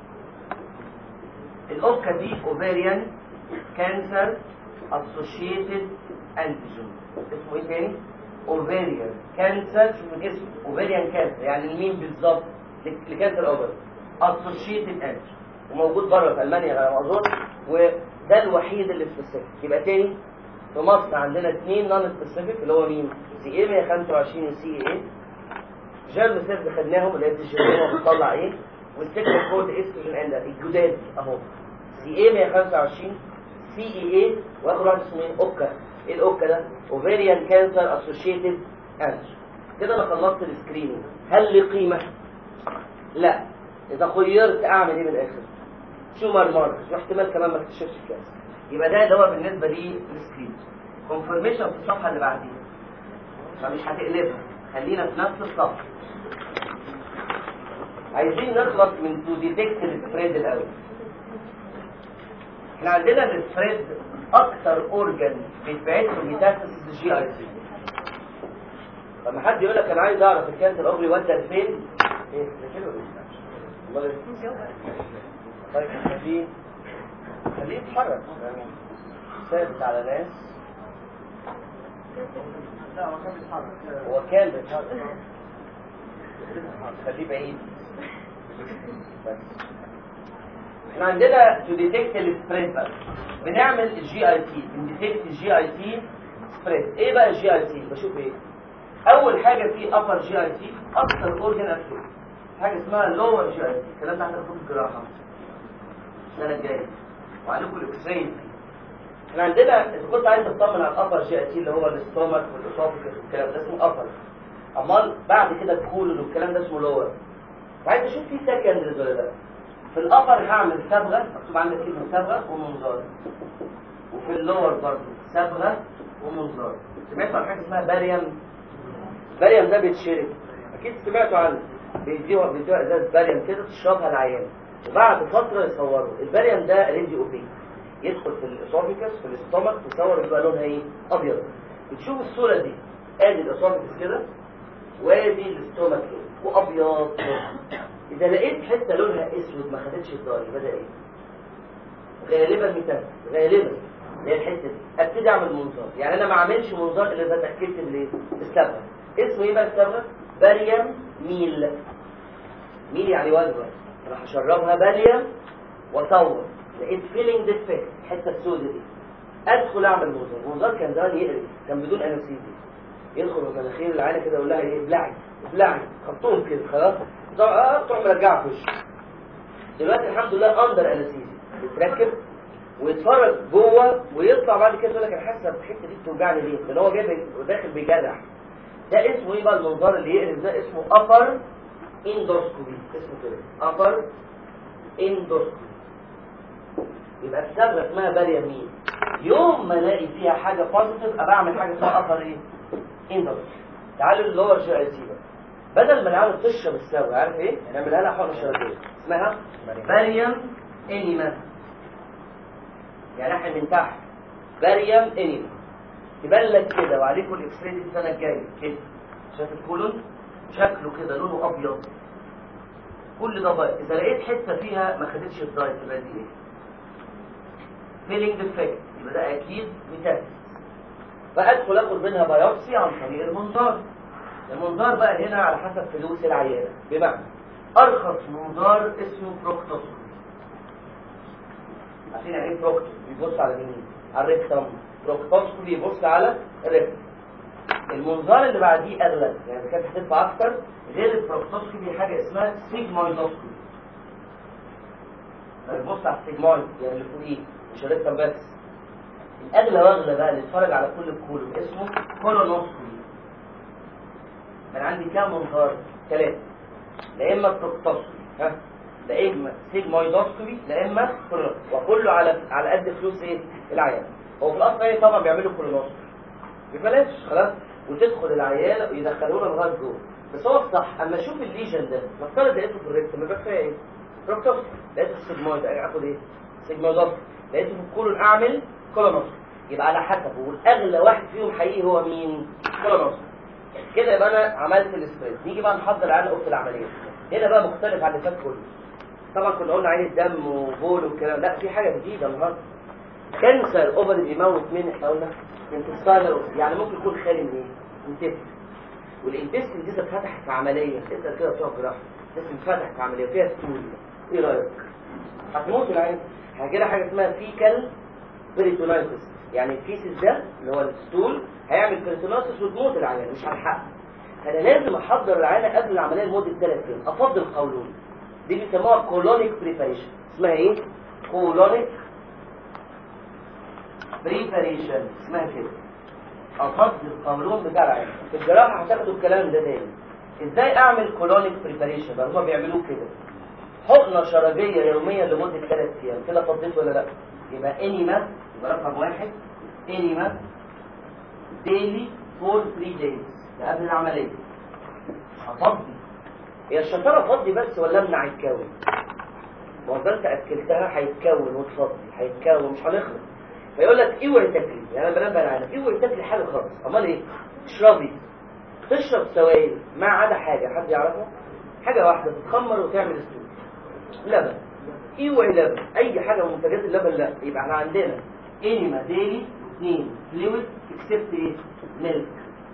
الاوكا دي اوفيريان كانسر اسوشيتد انتيجين اسمه ايه تاني اوفيريان كانسر شوف الاسم اوفيريان كانسر يعني لمين بالظبط لكانسر اوفر اسوشيتد انتيجين وموجود بره في المانيا على ما اظن وده الوحيد اللي سبيسيفيك يبقى تاني في مصر عندنا اثنين نون سبيسيفيك اللي هو مين سي اي 125 وسي اي جيرم سيرف خدناهم اللي هي الجيرم بتطلع ايه والسكند كود استروجين اند الجداد اهو سي اي 125 سي اي اي واخر واحد اسمه ايه اوكا ايه الاوكا ده اوفيريان كانسر اسوشيتد انتر كده انا خلصت السكريننج هل لي قيمه لا اذا خيرت اعمل ايه من الاخر تيومر ماركس واحتمال كمان ما اكتشفش الكانسر يبقى ده اللي هو بالنسبه لي السكرين كونفرميشن في الصفحه اللي بعديها فمش هتقلبها خلينا في نفس الصفحه عايزين نخلص من تو ديتكت السبريد الاول احنا عندنا السبريد اكتر اورجان بيتبعت له ميتاستاسيس الجي اي سي لما حد يقول لك انا عايز اعرف الكانسر الاوفري ودى لفين ايه ده كده ولا إيه؟ امال إيه؟ طيب خليه خليه يتحرك يعني ثابت على ناس لا هو كان بيتحرك هو كان بيتحرك خليه بعيد بس احنا عندنا تو ديتكت السبريد بقى بنعمل الجي اي تي بنديتكت الجي اي تي سبريد ايه بقى الجي اي تي بشوف ايه اول حاجه في ابر جي اي تي اكثر اورجن اكتف حاجه اسمها لور جي اي تي الكلام ده هناخده في الجراحه السنه الجايه وعليكم الاكسرين احنا عندنا اذا كنت عايز تطمن على الابر جي اي تي اللي هو الاستومك والاسوفجس والكلام ده اسمه ابر امال بعد كده الكولون والكلام ده اسمه لور عايز اشوف في سكندريز ولا لا في الابر هعمل صبغه مكتوب عندك كلمه صبغه ومنظار وفي اللور برضه صبغه ومنظار سمعتوا عن حاجه اسمها باريوم باريوم ده بيتشرب اكيد سمعتوا عنه بيديها بيديها ازاز باريوم كده تشربها العيان وبعد فتره يصوروا الباريوم ده ريدي اوبيك يدخل في الاسوفيكس في الاستومك تصور يبقى لونها ايه ابيض بتشوف الصوره دي ادي الاسوفيكس كده وادي الاستومك كده وابيض اذا لقيت حته لونها اسود ما خدتش الضاري بدا ايه غالبا ميتاز غالبا اللي هي الحته دي ابتدي اعمل منظار يعني انا ما اعملش منظار الا اذا اتاكدت بالايه الصبغه اسمه ايه بقى الصبغه باريوم ميل ميل يعني وجبه انا هشربها باريوم واصور لقيت فيلينج ديفكت الحته السوداء دي ادخل اعمل منظار المنظار كان زمان يقرف كان بدون انستيزيا يدخل في مناخير العينه كده يقول لها ايه ابلعي ابلعي خبطهم كده خلاص اه تروح مرجعه في وشه دلوقتي الحمد لله اندر انستيزيا بيتركب ويتفرج جوه ويطلع بعد كده يقول لك انا حاسس الحته دي بتوجعني ليه؟ لان هو جاي داخل بيجرح ده اسمه ايه بقى المنظار اللي يقلب ده اسمه upper endoscopy اسمه كده upper endoscopy يبقى الصبغه اسمها باريم مين يوم ما الاقي فيها حاجه بوزيتيف ابقى اعمل حاجه اسمها upper ايه endoscopy تعالوا اللور جي اي سي بقى بدل ما العيال تشرب الصبغه عارف ايه نعملها لها حقنه شرجيه اسمها باريم انيما يعني احنا من تحت باريم انيما يبان لك كده وعليكم الاكس راي دي السنه الجايه كده شايف الكولون شكله كده لونه ابيض كل ده بايظ اذا لقيت حته فيها ما خدتش الدايت يبقى دي ايه فيلينج ديفكت يبقى ده اكيد ميتاستس فادخل اخد منها بايوبسي عن طريق المنظار المنظار بقى هنا على حسب فلوس العيانه بمعنى ارخص منظار اسمه بروكتوسكوبي عشان يعني ايه بروكتو بيبص على مين على الريكتم بروكتوسكوبي بيبص على الريكتم المنظار اللي بعديه اغلى يعني كانت هتدفع اكتر غير البروكتوسكوبي حاجه اسمها سيجمويدوسكوبي بيبص على السيجمويد يعني اللي فوقيه مش الريكتم بس الاغلى واغلى بقى اللي اتفرج على كل الكولون اسمه كولونوسكوبي كان عندي كام منظار ثلاثه لا اما بروكتوسكوبي ها لا اما سيجمويدوسكوبي لا اما كولونوسكوبي وكله على على قد فلوس ايه العيان هو في الاصل ايه طبعا بيعملوا كولونوسكوبي ببلاش خلاص وتدخل العيان ويدخلونا لغايه جوه بس هو الصح اما اشوف الليجن ده نفترض لقيته في الريكتم يبقى كفايه ايه؟ بروكتوسكوبي لقيته في السيجمويد اخد ايه؟ سيجمويدوسكوبي لقيته في الكولون اعمل كولونوسكوبي يبقى على حسب والاغلى واحد فيهم حقيقي هو مين؟ كولونوسكوبي كده يبقى انا عملت السبريد نيجي بقى نحضر العيان اوضه العمليه هنا بقى مختلف عن اللي فات كله طبعا كنا قلنا عين الدم وبول والكلام لا في حاجه جديده النهارده كانسر اوفر بيموت مين احنا قلنا انتستاينر يعني ممكن يكون خالي من ايه؟ من تفل والانتستين دي اتفتحت في عمليه اسال كده بتوع جراحه الانتستين اتفتحت في عمليه فيها ستول ايه رايك؟ هتموت العين هيجي لها حاجه اسمها فيكال بريتونايتس يعني الفيسس ده اللي هو الستول هيعمل بريتونايتس وتموت العيان مش هلحقها انا لازم احضر العيانه قبل العمليه لمده ثلاث ايام افضل قولون دي بيسموها كولونيك بريباريشن اسمها ايه؟ كولونيك بريباريشن اسمها كده افضل القولون بتاع العين في الجراحه هتاخدوا الكلام ده تاني ازاي اعمل كولونيك بريباريشن بقى هما بيعملوه كده حقنه شرجيه يوميا لمده ثلاث ايام كده فضيت ولا لا يبقى انيما يبقى رقم واحد انيما ديلي فور 3 دايز ده قبل العمليه هفضي هي الشطاره فضي بس ولا امنع يتكون ما هو ده انت اكلتها هيتكون وتفضي هيتكون مش هنخلص فيقول لك اوعي تاكلي يعني انا بنام بقى اوعي تاكلي حاجه خالص امال ايه اشربي تشرب سوائل ما عدا حاجه حد يعرفها حاجه واحده تتخمر وتعمل ستول لبن اوعي لبن اي حاجه من منتجات اللبن لا يبقى احنا عندنا انيما ديلي اثنين فلويد اكسبت ايه ميلك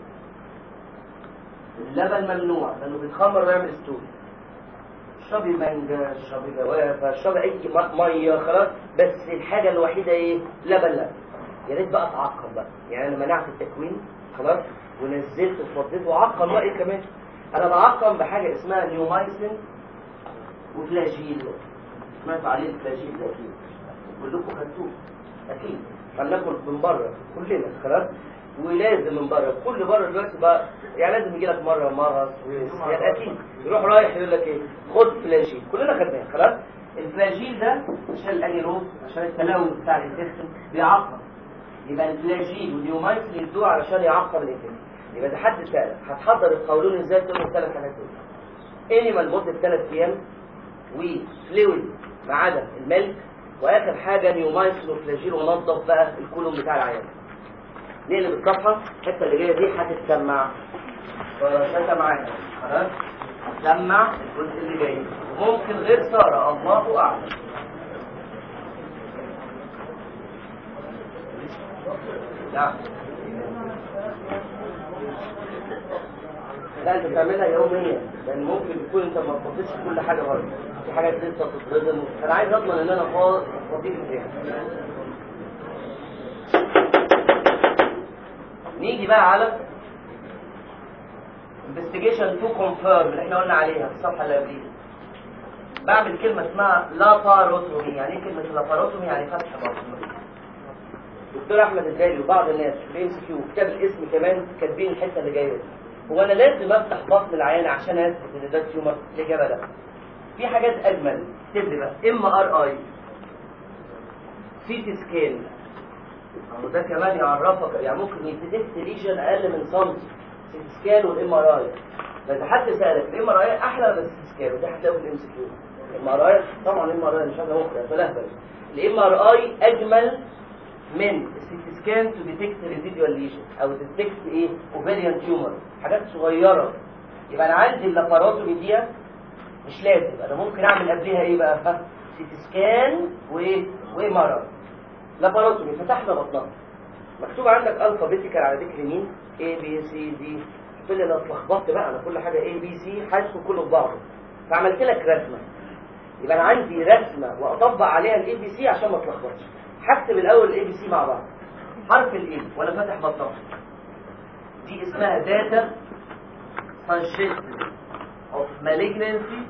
اللبن ممنوع لانه بيتخمر ويعمل ستول اشربي مانجا اشربي جوافه اشربي اي ميه خلاص بس الحاجه الوحيده ايه لبن لا يا ريت بقى اتعقم بقى يعني انا منعت التكوين خلاص ونزلت وفضيت وعقم بقى ايه كمان انا بعقم بحاجه اسمها نيومايسين وفلاجيل سمعت عليه الفلاجيل ده اكيد كلكم خدتوه اكيد هناكل من بره كلنا خلاص ولازم من بره كل بره دلوقتي بقى يعني لازم يجي لك مره مره يعني اكيد يروح رايح يقول لك ايه خد فلاجيل كلنا خدناه خلاص الفلاجيل ده عشان الانيروب عشان التلوث بتاع الانتستين بيعقم يبقى الفلاجيل والنيومايسين يدوه علشان يعقم الانتستين يبقى ده حد سألك هتحضر القولون ازاي تقول الثلاث حاجات دول انيما لمده ثلاث ايام وفلويد ما عدا الملك واخر حاجه نيومايسين وفلاجيل ونظف بقى الكولون بتاع العيان نقلب الصفحه الحته اللي جايه دي هتتسمع فرشتها معانا خلاص هتسمع الجزء اللي جاي ممكن غير ساره الله اعلم نعم لا انت بتعملها يوميا لان ممكن يكون انت ما تفضيش كل حاجه برضه في حاجات لسه بتترضم انا عايز اضمن ان انا فاضي فيها نيجي بقى على investigation to confirm اللي احنا قلنا عليها في الصفحه اللي قبليها بعمل كلمه اسمها لاباروتومي يعني ايه كلمه لاباروتومي يعني فتح بطن دكتور احمد الدالي وبعض الناس في ام سي كيو كتاب الاسم كمان كاتبين الحته اللي جايه دي هو انا لازم افتح بطن العيان عشان اثبت ان ده تيومر الاجابه لا في حاجات اجمل اكتب لي بقى ام ار اي سي تي سكان أهو ده كمان يعرفك يعني ممكن يديتكت ليجن اقل من سنتي سي تي سكان والام ار اي فاذا حد سالك الام ار اي احلى ولا السي تي سكان وده هتلاقيه في الام سي كيو الام ار اي طبعا الام ار اي مش انا مخرج فلهبل الام ار اي اجمل من السي تي سكان تو ديتكت ريزيدوال ليجن او ديتكت ايه اوفيريان تيومر حاجات صغيره يبقى انا عندي اللاباروتومي دي مش لازم انا ممكن اعمل قبلها ايه بقى ها سي تي سكان وايه وايه مرض لاباروتومي فتحنا بطنها مكتوب عندك الفابيتيكال على ذكر يمين A B C D تقول لي انا اتلخبطت بقى انا كل حاجه A B C حاسه كله في بعضه فعملت لك رسمه يبقى انا عندي رسمه واطبق عليها الاي بي سي عشان ما اتلخبطش هكتب الاول الاي بي سي مع بعض حرف الاي وانا فاتح بطنها دي اسمها داتا suggestive of malignancy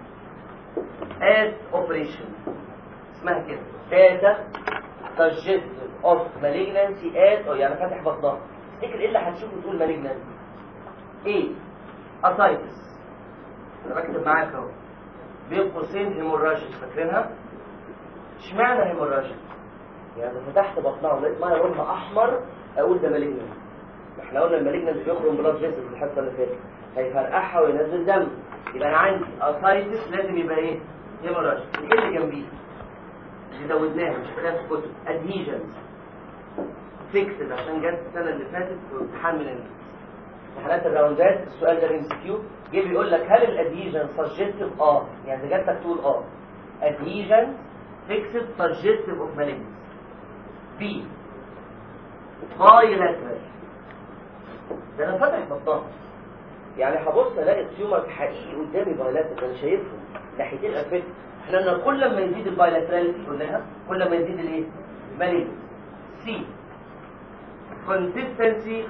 at operation اسمها كده data suggestive of malignancy at يعني فاتح بطنها تفتكر ايه اللي هتشوفه تقول malignancy ايه اسايتس انا بكتب معاك اهو بين قوسين هيموراجيك فاكرينها اشمعنى هيموراجيك يعني إذا فتحت بطنها ولقيت ميه لونها احمر اقول ده مالجنس احنا قلنا المالجنس بيخرج بلاد فيسل في الحصه اللي فاتت هيفرقعها وينزل دم يبقى انا عندي اسايتس لازم يبقى ايه هيموراجيك ايه اللي جنبيه اللي زودناها مش كده في الكتب ادهيجنز فيكسد عشان جت السنه اللي فاتت في امتحان من امتحانات الراوندات السؤال ده ام سي كيو جه بيقول لك هل الادهيجن سجستيف اه يعني اذا جات لك تقول اه ادهيجن فيكسد سجستيف اوف مالجنس بي بايلاترال ده انا فاتح بطنها يعني هبص الاقي التيومر حقيقي قدامي بايلاترال انا شايفهم ناحيتين افكت احنا قلنا كل ما يزيد البايلاتراليتي قلناها كل ما يزيد الايه؟ مالجنس سي كونسيستنسي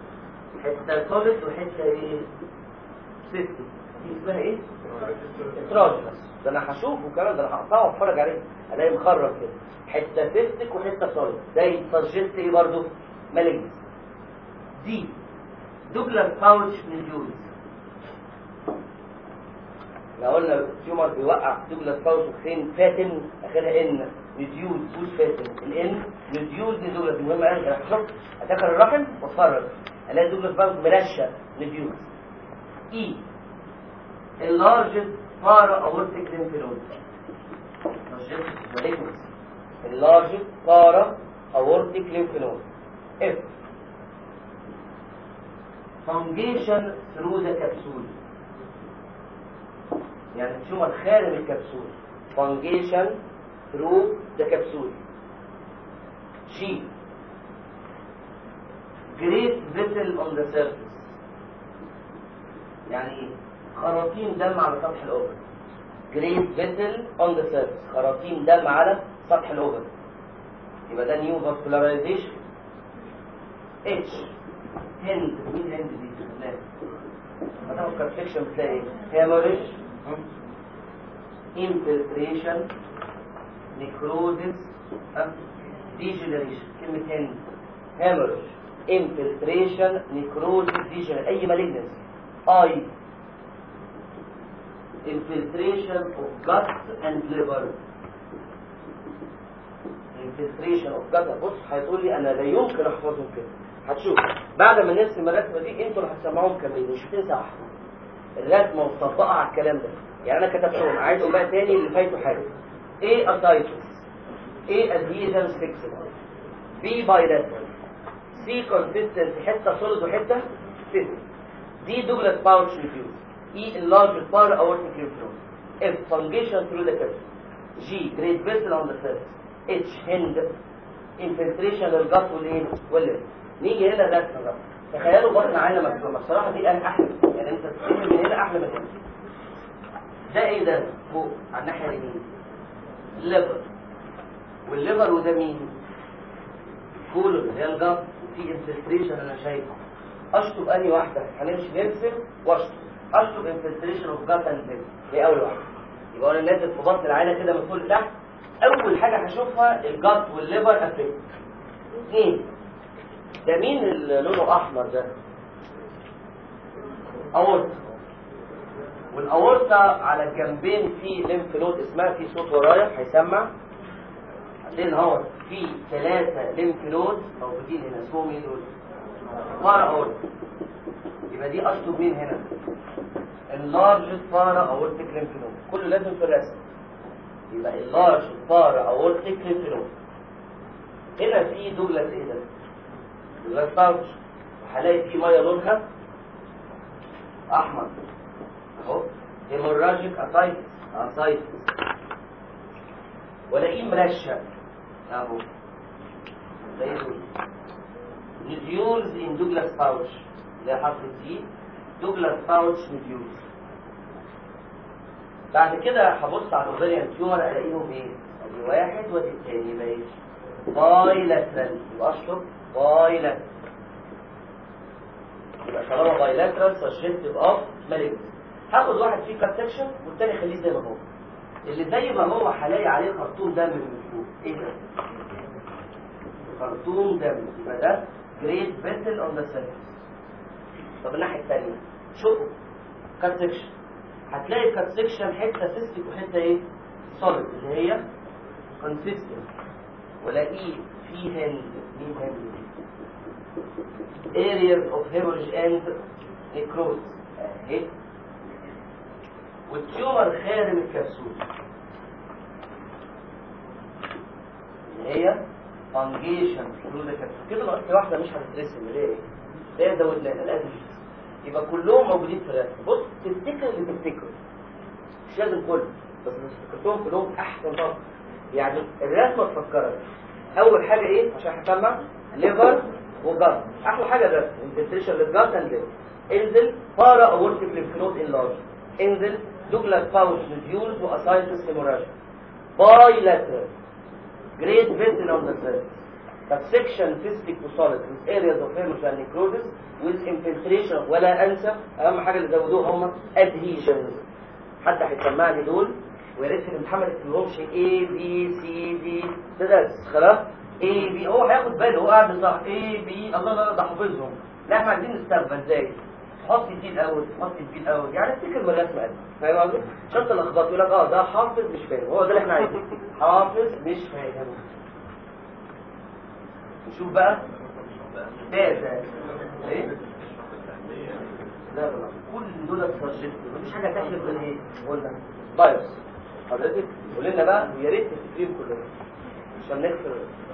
حته سوليد وحته ايه؟ سيستم دي اسمها ايه؟ اتراجنس ده انا هشوفه كمان ده انا هقطعه واتفرج عليه الاقي مخرج كده حته سيستك وحته سوليد ده يسجست ايه برضه؟ مالجنس دي دوجلاس باوتش نيوز لو قلنا التيومر بيوقع دوجلاس باوتش فين فاتن اخرها ان ريديوز فول فاتن الان ريديوز دي دوجلاس المهم انا هشوف ادخل الرحم واتفرج الاقي دوجلاس باوتش مرشه ريديوز اي اللارجست بارا اورتيك ليمفنود اللارجست بارا اورتيك ليمفنود اف فانجيشن ثرو ذا كبسول يعني التيومر خارج الكبسول فانجيشن ثرو ذا كبسول جي great vessel on the surface يعني ايه خراطيم دم على سطح الاوفر great vessel on the surface خراطيم دم على سطح الاوفر يبقى ده نيو فاسكولاريزيشن اتش هند مين هند دي لا هتاخد كونفكشن بتلاقي ايه هيموريج infiltration necrosis degeneration كلمة هند hemorrhage infiltration necrosis degeneration أي malignancy I infiltration of gut and liver infiltration of gut بص هتقول لي انا لا يمكن احفظهم كده هتشوف بعد ما نرسم الرسمه دي انتوا اللي هتسمعوهم كاملين مش هتنسى واحده الرسمه وتطبقها على الكلام ده يعني انا كتبتهم عايزهم بقى تاني اللي فايته حاجه ايه اسايتس ايه ادهيجنز فيكسد بي بايلاترال سي كونسيستنسي حته سوليد وحته سيستم دي دوجلاس باوتش ريفيوز اي enlarged power aortic lymph node F fungation through the chest G great vessel on the surface H hand infiltration للجت والايه والليف نيجي هنا الرسمه بقى تخيلوا بطن عينه مفتوحه الصراحه دي انا احلى يعني انت تستلم من هنا احلى من هنا ده ايه ده فوق على الناحيه اليمين الليفر والليفر وده مين كولون اللي هي الجت في انفلتريشن انا شايفه اشطب انهي واحده هنمشي نرسم واشطب اشطب انفلتريشن اوف جات اند ليفر دي اول واحده يبقى انا نازل في بطن العينه كده من فوق لتحت اول حاجه هشوفها الجات والليفر افكت اثنين ده مين اللي لونه احمر ده اورتا والاورتا على الجنبين في ليمف نود اسمها في صوت ورايا هيسمع هتلاقي ان هو في ثلاثة ليمف نود موجودين هنا اسمهم ايه دول؟ بارا اورتا يبقى دي اشطب مين هنا؟ اللارج بارا اورتيك ليمف نود كله لازم في الرسم يبقى اللارج بارا اورتيك ليمف نود هنا في دوجلاس ايه ده؟ دوجلاس باوتش وهلاقي في ميه لونها احمر اهو هيموراجيك اسايتس اسايتس والاقيه مرشق اهو زي دول نديولز ان دوجلاس باوتش ده حرف الدي دوجلاس باوتش نديولز بعد كده هبص على الاوفيريان تيومر الاقيهم ايه؟ ادي واحد وادي التاني يبقى ايه؟ باي لاترال يبقى اشطب باي لاترال يبقى طالما باي لاترال سجستيف اوف مالجنس هاخد واحد فيه كات سكشن والتاني خليه زي ما هو اللي زي ما هو هلاقي عليه خرطوم دم من فوق ايه ده؟ خرطوم دم يبقى ده جريد فيسل اون ذا سيرفيس طب الناحيه الثانيه شوفوا كات سكشن هتلاقي كات سكشن حته سيستيك وحته ايه؟ سوليد اللي هي كونسيستنت ولاقيه في هند مين هند areas of hemorrhage and necrosis اهي والتيومر خارم الكبسول اللي هي فانجيشن ثرو ذا كبسول كده ناقص واحده مش هتترسم اللي هي ايه؟ اللي هي زودناها لازم يبقى كلهم موجودين في الرسم بص تفتكر اللي تفتكره مش لازم كله بس لو افتكرتهم كلهم احسن طبعا يعني الرسمه تفكرك اول حاجه ايه عشان هسمع ليفر وجات احلى حاجه الرسم انفلتريشن للجات اند ليفر انزل بارا اورتيك ليمفنود انلارج انزل دوجلاس باوش نديولز واسايتس هيموراجيك باي لاترال جريد فيسل اون ذا سيرفيس dissection cystic وsolid with areas of hemorrhage and necrosis with infiltration ولا انسى اهم حاجه اللي زودوها هم adhesions حد هيسمع لي دول ويا ريت في الامتحان ما تكتبهمش A B C D ده درس خلاص A B هو هياخد باله هو قاعد صح A B الله لا ده حافظهم لا احنا عايزين نستقبل ازاي تحط دي الاول تحط دي الاول يعني افتكر من الرسمه دي فاهم قصدي؟ شرط الاخبار يقول لك اه ده حافظ مش فاهم هو ده اللي احنا عايزينه حافظ مش فاهم نشوف بقى ده ده ايه لا لا كل دول سجلت مفيش حاجه تحلف غير ايه قلنا فيروس حضرتك قول لنا بقى ويا ريت تفتكريهم كلهم عشان نكسر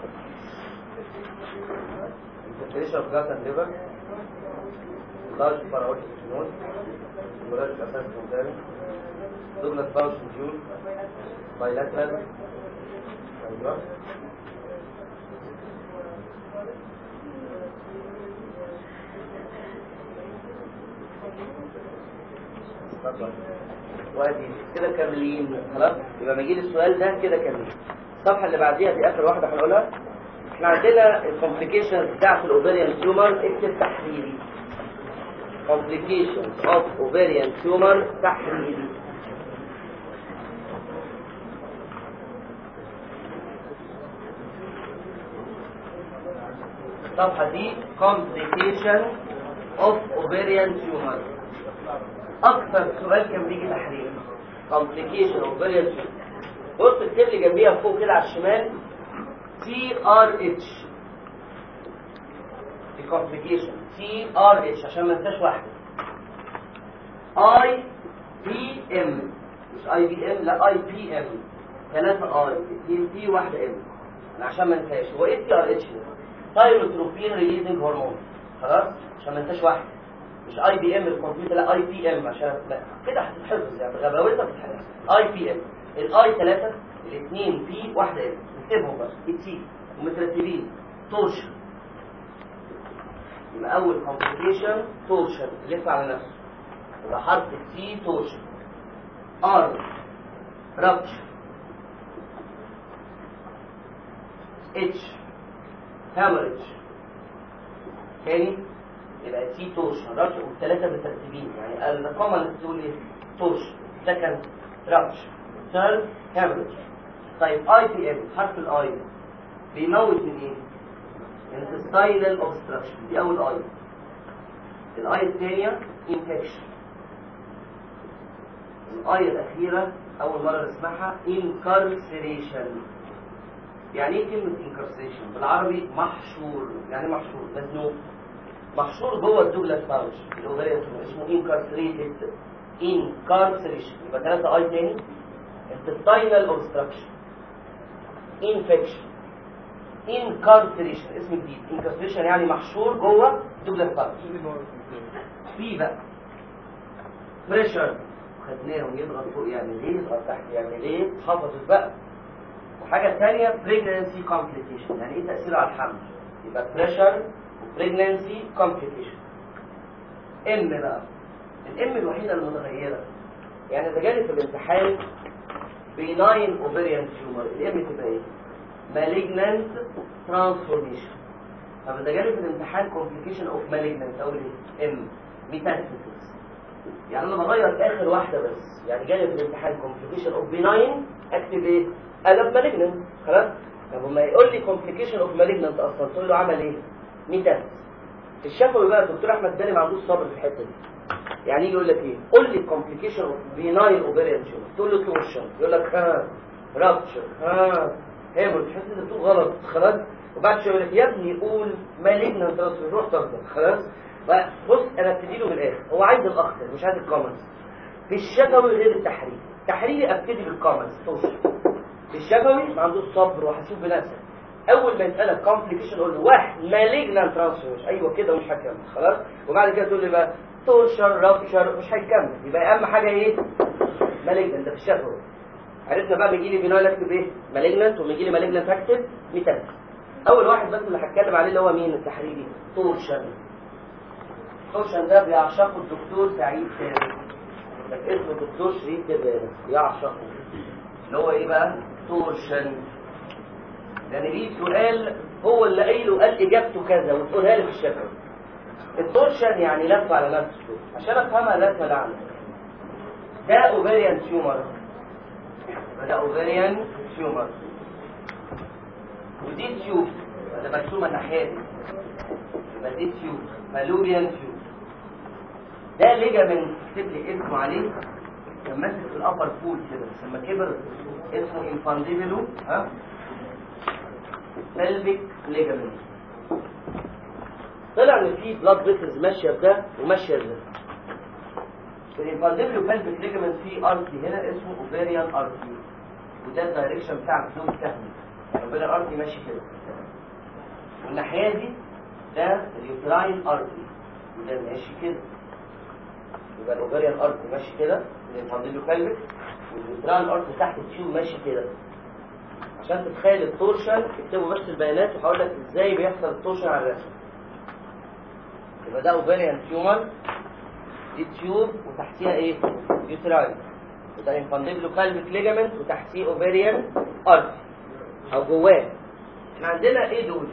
انفلتريشن اوف جات اند ليفر لارج باراوتيك سينون مراجع اساس كونتاري دوجلاس باوش جول بايلاترال ايوه وادي كده كاملين خلاص يبقى ما يجي لي السؤال ده كده كاملين الصفحه اللي بعديها دي اخر واحده هنقولها احنا عندنا الكومبليكيشنز بتاعت الاوفيريان تيومر اكتب تحليلي complications of ovarian tumor تحليلي الصفحة دي complication of ovarian tumor أكثر سؤال كان بيجي تحليل complication of ovarian tumor بص اكتب لي جنبيها فوق كده على الشمال TRH دي complication TRH عشان ما انساش واحدة IPM مش IBM لا IPM ثلاثة I اثنين P واحدة M أنا عشان ما انساش هو ايه TRH ده؟ ثايروتروبين ريليزنج هرمون خلاص عشان ما انساش واحدة مش اي بي ام الكمبيوتر لا اي بي ام عشان لا. كده هتتحفظ يعني غباوتها بتتحفظ اي بي ام الاي ثلاثة الاثنين بي واحدة ام نكتبهم بس التي ومترتبين تورشن يبقى اول كومبليكيشن تورشن يلف على نفسه يبقى حرف التي تورشن ار رابتشر اتش هامرج تاني يبقى تي تورشن رابتشر والثلاثه مترتبين يعني الرقم اللي بتقول ايه تورشن سكند رابتشر ثيرد هامرج طيب اي بي ام حرف الاي بيموت من ايه؟ intestinal obstruction دي اول اي الاي الثانيه انفكشن الاي الاخيره اول مره نسمعها انكارسريشن يعني ايه كلمه انكارسريشن بالعربي محشور يعني إيه محشور مزنوق محشور جوه الدوجلاس باوش الاوفريان اسمه انكارسريتد انكارسريشن يبقى ثلاثه اي تاني intestinal obstruction infection incarceration اسم جديد incarceration يعني محشور جوه دوجلاس باوش في بقى بريشر خدناهم يضغط فوق يعني ليه يضغط تحت يعني ليه حفظت بقى وحاجه ثانيه pregnancy complication يعني ايه تاثيره على الحمل يبقى بريشر pregnancy complication ام بقى الام الوحيده المتغيره يعني اذا جالي في الامتحان benign ovarian tumor الام تبقى ايه malignant transformation طب اذا جالي في الامتحان complication of malignant اقول ايه ام metastasis يعني انا بغير اخر واحده بس يعني جالي في الامتحان complication of benign اكتب ايه قلب malignant خلاص طب لما يقول لي complication of malignant اصلا تقول له عمل ايه ميتاستاسيس في الشفوي بقى الدكتور احمد داني ما عندوش صبر في الحته دي يعني يجي يقول لك ايه قول لي complication of benign ovarian tumor تقول له torsion يقول لك ها rupture ها هيمر تحس ان بتقول غلط خلاص وبعد شويه يقول لك يا ابني قول malignant transfer روح تفضل خلاص بقى بص انا ابتدي له من الاخر هو عايز الاخطر مش عايز الكومنتس في الشفوي غير التحريري التحريري ابتدي بالكومنتس توصل في الشفوي ما عندوش صبر وهشوف بنفسك اول ما يسالك كومبليكيشن قول له واحد مالجنان ترانسفير ايوه كده ومش هكمل خلاص وبعد كده تقول لي بقى توشر رابشر مش هيكمل يبقى اهم حاجه ايه مالجنان ده في الشفوي عرفنا بقى بيجي لي بينال اكتب ايه مالجنانت وبيجي لي مالجنانت اكتب ميتال اول واحد بس اللي هتكلم عليه اللي هو مين التحريري تورشن تورشن ده بيعشقه الدكتور سعيد سامي اسمه الدكتور شريف تبارك بيعشقه اللي هو ايه بقى تورشن يعني ليه سؤال هو اللي قايله قال اجابته كذا وتقولها لي في الشفوي التورشن يعني لف على نفسه عشان افهمها لازم اعمل ده اوفيريان تيومر ده اوفيريان تيومر ودي تيوب ده مرسومه الناحيه دي يبقى دي تيوب فالوريان تيوب ده ليجامنت اكتب لي اسمه عليه كان ماسك في الابر فول كده بس لما كبر اسمه انفانديبلو ها pelvic ligament طلع ان في بلاد فيسلز ماشيه بده وماشيه بده في الانفانديبلو pelvic ligament في ارتي هنا اسمه اوفيريان ارتي وده الدايركشن بتاع الفلو السهمي يعني اوفيريان ارتي ماشي كده والناحيه دي ده اليوتراين ارتي وده ماشي كده يبقى الاوفيريان ارتي ماشي كده الانفانديبلو pelvic واليوتراين ارتي تحت التيوب ماشي كده عشان تتخيل التورشن اكتبوا بس البيانات وهقول لك ازاي بيحصل التورشن على الرسم يبقى ده اوفيريان تيومر دي تيوب وتحتيها ايه يوتراين وده انفانديبلو كالفيك ليجامنت وتحتيه اوفيريان ارتي او جواه احنا عندنا ايه دول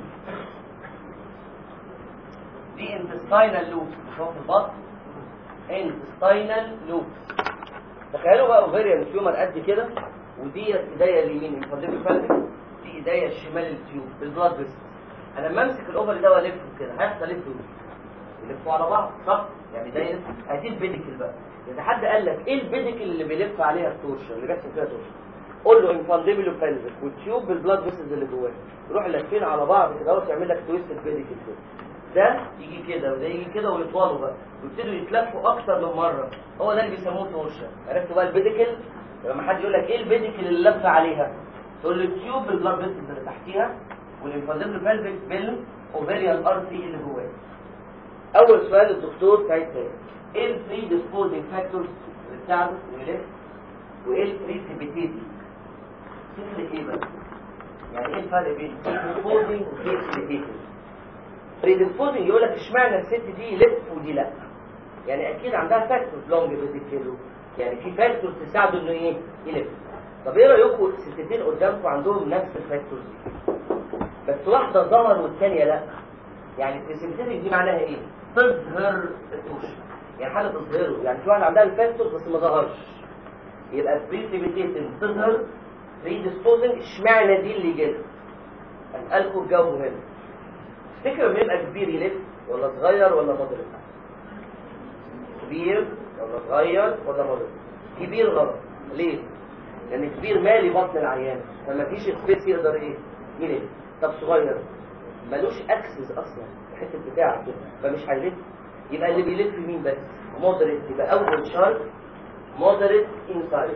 دي انتستاينال لوب شوف البطن انتستاينال لوب تخيلوا بقى اوفيريان تيومر قد كده ودي ايديا اليمين الفانديبل فالفيك دي ايديا الشمال التيوب بالبلاد فيسل انا لما امسك الاوفر ده والفه كده هيحصل ايه فيه يلفوا على بعض صح يعني ده يلف ادي البيديكل بقى اذا حد قال لك ايه البيديكل اللي بيلف عليها التورشن اللي بيحصل فيها تورشن قول له انفانديبل فالفيك والتيوب بالبلاد فيسلز اللي جواه يروح لافين على بعض كده اهو يعمل لك تويست البيديكل كده ده يجي كده وده يجي كده ويطولوا بقى ويبتدوا يتلفوا اكتر من مره هو ده اللي بيسموه تورشن عرفتوا بقى البيديكل لما حد يقول لك ايه البيديكل اللي لف عليها تقول له التيوب بالبلاد فيسلز اللي تحتيها والانفانديبل فالفيك بالاوفيريان ارتري اللي جواه اول سؤال الدكتور سعيد سامي ايه البري ديسبوزنج فاكتورز اللي بتاعته اللي وايه البريسيبيتيتنج تفرق ايه بقى يعني ايه الفرق بين بريديسبوزنج وبريسيبيتيتنج بريديسبوزنج يقول لك اشمعنى الست دي يلف ودي لا يعني اكيد عندها فاكتورز لونج فيزيكيلو يعني في فاكتورز تساعده انه ايه يلف طب ايه رايكم الستتين قدامكم عندهم نفس الفاكتورز دي بس واحده ظهر والثانيه لا يعني البريسيبيتيتنج دي معناها ايه تظهر التوش يعني حاجه تظهره يعني في واحده عندها الفاكتورز بس ما ظهرش يبقى البريسيبيتيتنج تظهر بريديسبوزنج اشمعنى دي اللي جت اسالكم الجو هنا تفتكر لما يبقى كبير يلف ولا صغير ولا مضرب كبير ولا صغير ولا مضر كبير غلط ليه لان كبير مالي بطن العيان فما فيش سبيس يقدر ايه يلف طب صغير ملوش اكسس اصلا الحته بتاعه كده فمش هيلف يبقى اللي بيلف مين بس مودريت يبقى اول شرط مودريت انسايد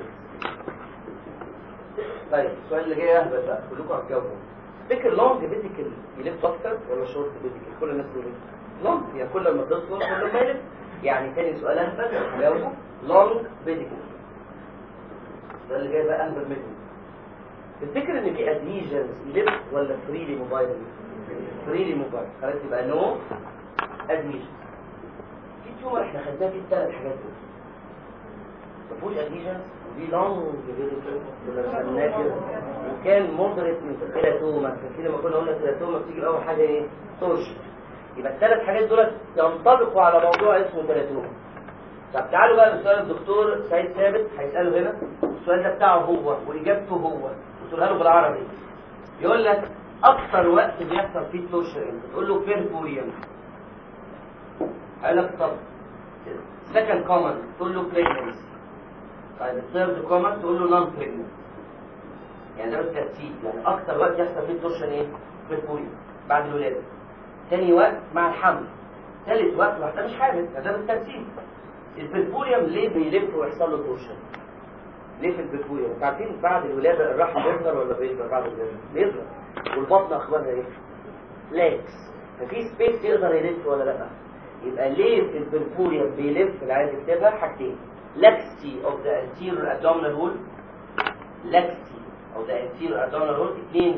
طيب السؤال اللي جاي اهبل بقى كلكم هتجاوبوا فكر لونج فيتيكال يلف اكتر ولا شورت فيتيكال كل الناس بتقول لونج يعني كل ما تصغر كل ما يلف يعني تاني سؤال اهبل هجاوبه لونج فيتيكال السؤال اللي جاي بقى اهبل منه تفتكر ان في ادهيجنز يلف ولا فريلي موبايل فريلي موبايل خلاص يبقى نو ادهيجنز في تيومر احنا خدناها في الثلاث حاجات دول ما فيهوش ادهيجنز ودي لونج فيتيكال كنا سميناها كده وكان مودريت من التيراتوما فاكرين لما كنا قلنا التيراتوما بتيجي اول حاجه ايه تورش يبقى الثلاث حاجات دول ينطبقوا على موضوع اسمه تيراتوما طب تعالوا بقى لسؤال الدكتور سيد ثابت هيساله هنا السؤال ده بتاعه هو واجابته هو قلتها له بالعربي يقول لك اكتر وقت بيحصل فيه التورشر امتى تقول له بيربوريوم قال لك طب سكند كومن تقول له بريجنسي طيب الثيرد كومن تقول له نون بريجننت يعني ده بالترتيب يعني اكتر وقت يحصل فيه التورشن ايه بيربوريوم بعد الولاده تاني وقت مع الحمل ثالث وقت واحده مش حامل ده بالترتيب البربوريوم ليه بيلف ويحصل له تورشن ليه في البربوريوم انتوا عارفين بعد الولاده الرحم بيظهر ولا بيظهر بعد الولاده بيظهر والبطن اخبارها ايه لاكس ففي سبيس يقدر يلف ولا لا يبقى ليه في البربوريوم بيلف اللي عايز يكتبها حاجتين laxity of the anterior abdominal wall laxity of the anterior abdominal wall اثنين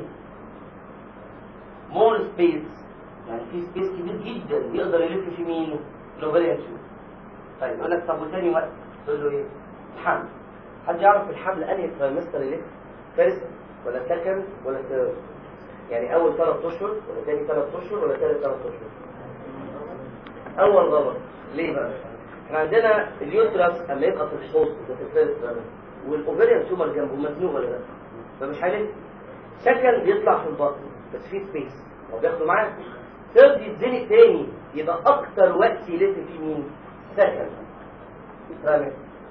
more space يعني في سبيس كبير جدا يقدر يلف في مين الاوفريان تيوب طيب يقول لك طب وتاني وقت تقول له ايه الحمل حد يعرف الحمل انهي ترايمستر يلف فيرست ولا سكند ولا ثيرد يعني اول ثلاث اشهر ولا تاني ثلاث اشهر ولا ثالث ثلاث اشهر اول غلط ليه بقى احنا عندنا اليوترس اما يبقى في الحوض ده في الفيرست والاوفريان تيومر جنبه مزنوق ولا لا فمش هيلف سكند يطلع في البطن بس في سبيس هو بياخده معاه ثيرد يتزنق تاني يبقى اكتر وقت يلف فيه مين سكند فاهم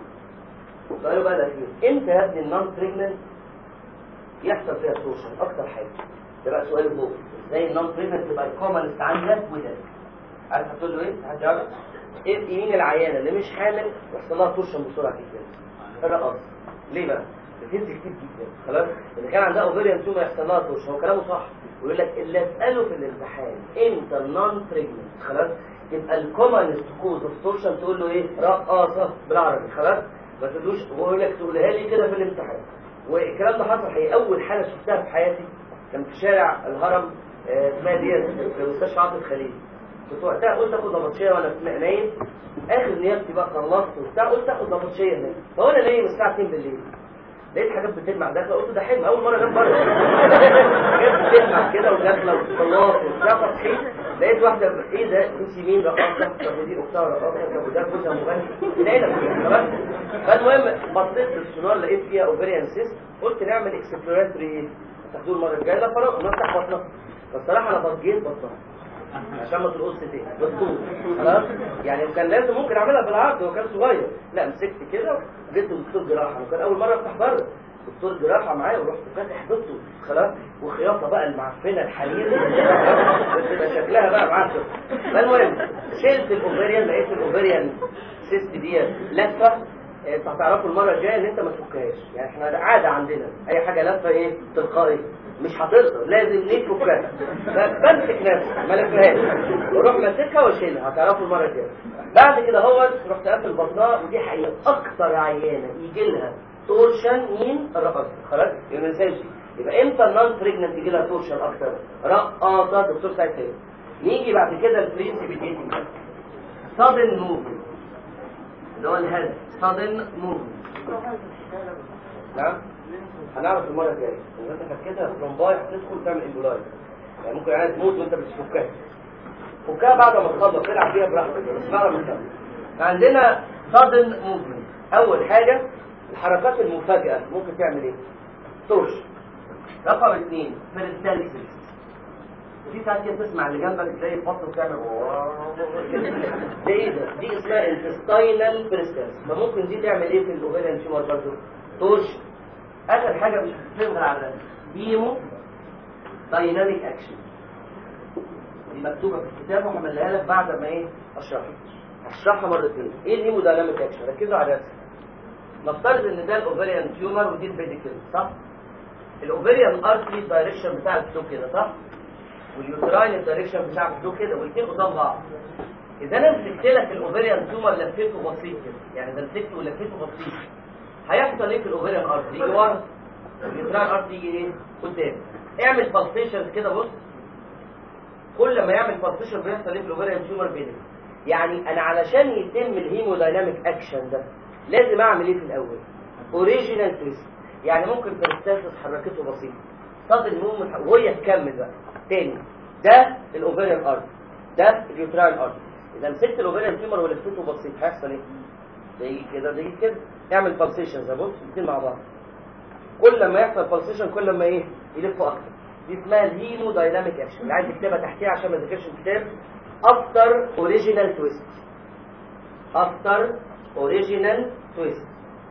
سؤاله بقى الاخير امتى يا ابني النون بريجننت يحصل فيها توشن اكتر حاجه ده بقى سؤال فوق ازاي النون بريجننت تبقى الكومنست عندك وده عارف هتقول له ايه حد يعرف ايه مين العيانه اللي مش حامل يحصل لها توشن بسرعه جدا الرقص ليه بقى بتنزل كتير جدا خلاص اللي كان عندها اوفيريان توما يحصل لها توشن هو كلامه صح ويقول لك اللي اساله في الامتحان امتى النون بريجننت خلاص يبقى الكومنست كوز اوف توشن تقول له ايه رقاصه بالعربي خلاص ما تقولوش ويقول لك تقولها لي كده في الامتحان والكلام ده حصل هي اول حاله شفتها في حياتي كان في شارع الهرم آه، اسمها ديت في مستشفى عاطف خليل كنت وقتها قلت اخد نبطشيه وانا نايم اخر نيابتي بقى خلصت وبتاع قلت اخد نبطشيه هناك فوانا نايم الساعه 2 بالليل لقيت حاجات بتلمع داخله قلت ده حلم اول مره جت بره حاجات بتلمع كده وداخله وخلاص وبتاع فصحيت لقيت واحده ايه ده انت مين رقاصه طب دي اختها رقاصه طب وده جوزها مغني لقينا فيها خلاص فالمهم بصيت في السونار لقيت فيها اوفريان سيست قلت نعمل اكسبلوراتوري ايه تاخدوه المره الجايه لا فراغ نفتح بطنها فالصراحه انا بجيت بطنها عشان ما ترقص تاني بالطول خلاص يعني كان لازم ممكن اعملها بالعرض هو كان صغير لا مسكت كده جبت دكتور جراحه وكان اول مره افتح بره دكتور جراحه معايا ورحت فاتح بطه خلاص وخياطه بقى المعفنه الحرير بتبقى شكلها بقى معفن فالمهم شلت الاوفريان لقيت الاوفريان سيست ديت لفه آه، انتوا هتعرفوا المره الجايه ان انت ما تفكهاش يعني احنا ده عاده عندنا اي حاجه لفه ايه تلقائي مش هتقدر لازم نفكها فبمسك نفسي ما لفهاش واروح ماسكها واشيلها هتعرفوا المره الجايه بعد كده هو رحت قافل بطنها ودي حقيقه اكتر عيانه يجي لها تورشن مين الرقاصه خلاص يبقى ما ننساش دي. يبقى امتى النون بريجننت يجي لها تورشن اكتر رقاصه دكتور سعيد سيد نيجي بعد كده البريسيبيتيتنج sudden movement اللي هو الهدف sudden movement نعم هنعرف المره الجايه اذا انت فكيتها ترومباي هتدخل تعمل امبولاي يعني ممكن يعني تموت وانت بتفكها فكها بعد ما تخلص تلعب فيها براحتك بس بعد ما تخلص عندنا sudden movement اول حاجه الحركات المفاجئه ممكن تعمل ايه تورش رقم اثنين بيرستالسيس وفي ساعات كده تسمع اللي جنبك تلاقي الفصل بتعمل ده ايه ده؟ دي اسمها انتستاينال بريستنس فممكن دي تعمل ايه في الاوفيريان تيومر برضه؟ توش اخر حاجه مش هتفهم غير على هيمو دايناميك اكشن دي مكتوبه في الكتاب وهعملها لك بعد ما ايه اشرحها هشرحها مرتين ايه الهيمو دايناميك اكشن ركزوا على نفسك نفترض ان ده الاوفيريان تيومر ودي البيديكل صح الاوفيريان ارتري الدايركشن بتاع الفلو كده صح واليوتراين الدايركشن بتاع الفلو كده والاثنين قدام بعض اذا انا مسكت لك الاوفيريان تيومر لفيته بسيط كده يعني ده مسكته ولفيته بسيط هيحصل ايه في الاوفيريان ارتري يجي ورا اليوتراين ارتري يجي ايه قدام اعمل بالسيشنز كده بص كل ما يعمل بالسيشن بيحصل ايه في الاوفيريان تيومر بينهم يعني انا علشان يتم الهيمودايناميك اكشن ده لازم اعمل ايه في الاول اوريجينال تويست يعني ممكن ترستاسس حركته بسيطه طب المهم وهي تكمل بقى تاني ده الاوفيريان ارت ده اليوتراين ارت اذا مسكت الاوفيريان تيومر ولفيته بسيط هيحصل ايه ده يجي كده ده يجي كده اعمل بالسيشنز بص الاثنين مع بعض كل ما يحصل بالسيشن كل ما ايه يلفوا اكتر دي اسمها الهيمو دايناميك اكشن اللي عايز يكتبها تحتيها عشان ما ذاكرش الكتاب افتر اوريجينال تويست افتر اوريجينال تويست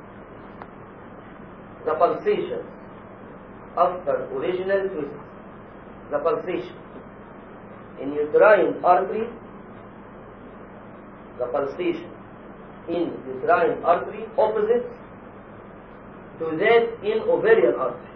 the pulsation after original twist the pulsation in uterine artery the pulsation in uterine artery opposite to that in ovarian artery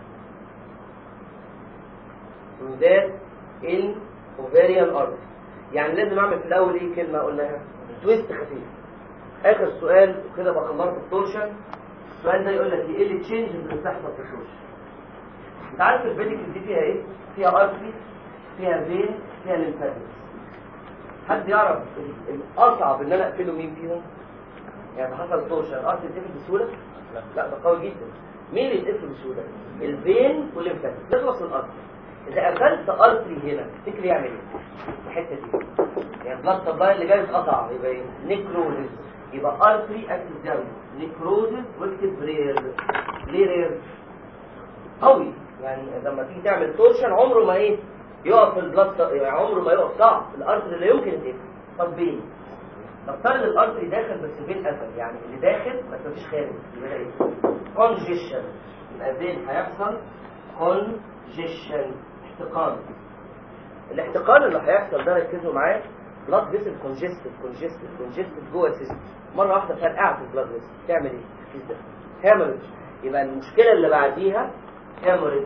to that in ovarian artery يعني لازم اعمل في الاول ايه كلمه قلناها تويست خفيف اخر سؤال كده بقى خلصت التورشن السؤال ده يقول لك ايه اللي تشينج اللي بتحصل في التورشن انت عارف الفيديكال دي فيها ايه فيها ارتري فيها فين فيها ليمفاتكس حد يعرف الاصعب ان انا اقفله مين فيهم يعني حصل تورشن الارتري يتقفل بسهوله لا ده قوي جدا مين اللي يتقفل بسهوله الفين والليمفاتكس تخلص من الارتري اذا قفلت ارتري هنا تفتكر يعمل ايه الحته دي يعني بلاد سبلاي اللي جاي اتقطع يبقى ايه نيكروزيس يبقى ارتري اكتف داون نيكروزيس واكتف رير ليه رير قوي يعني لما تيجي تعمل تورشن عمره ما ايه يقف البلاد يعني عمره ما يقف صعب الارتري لا يمكن يتقفل طب بين نفترض الارتري داخل بس بين قفل يعني اللي داخل بس مفيش خارج يبقى ايه كونجيشن يبقى بين هيحصل كونجيشن احتقان الاحتقان اللي هيحصل ده ركزوا معايا بلاد فيسل كونجستد كونجستد كونجستد جوه السيستم مره واحده فرقعت البلاد فيسل تعمل ايه الكيس ده هيموريدج يبقى المشكله اللي بعديها هيموريدج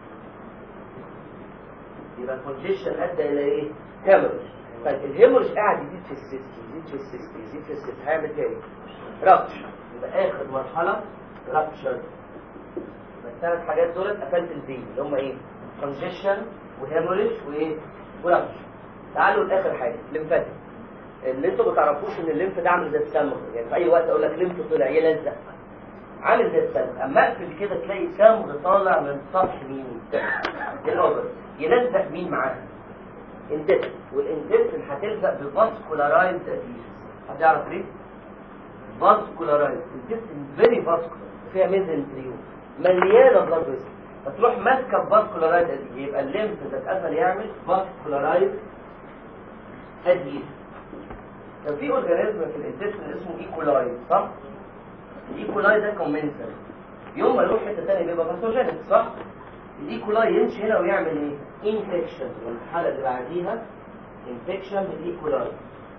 يبقى الكونجيشن ادى الى ايه هيموريدج طيب الهيموريدج قاعد يزيد في السيستم يزيد في السيستم يزيد في السيستم هيعمل فيها ايه رابشر يبقى اخر مرحله رابشر الثلاث حاجات دول قفلت الفين اللي هم ايه كونجيشن وهيموريج وايه ورابشر تعالوا لاخر حاجه ليمفاتيك اللي انتوا ما تعرفوش ان الليمف ده عامل زي الصمغ يعني في اي وقت اقول لك ليمف طلع يلزق عامل زي الصمغ اما اقفل كده تلاقي صمغ طالع من سطح مين الاوبر يلزق مين معاه انتست والانتست هتلزق بفاسكولارايزد اديشنز حد يعرف ليه؟ فاسكولارايزد الانتست فيري فاسكولار فيها ميزنتريوم مليانه بلاد فيسل فتروح ماسكه بفاسكولارايز اديشن يبقى الليمف ده اتقفل يعمل فاسكولارايز اديشن كان في اورجانيزم في الانتستين اسمه ايكولاي صح؟ الايكولاي ده كومنسر يوم ما يروح حته ثانيه بيبقى باثوجينيك صح؟ الايكولاي يمشي هنا ويعمل ايه؟ انفكشن والحاله اللي بعديها انفكشن بالايكولاي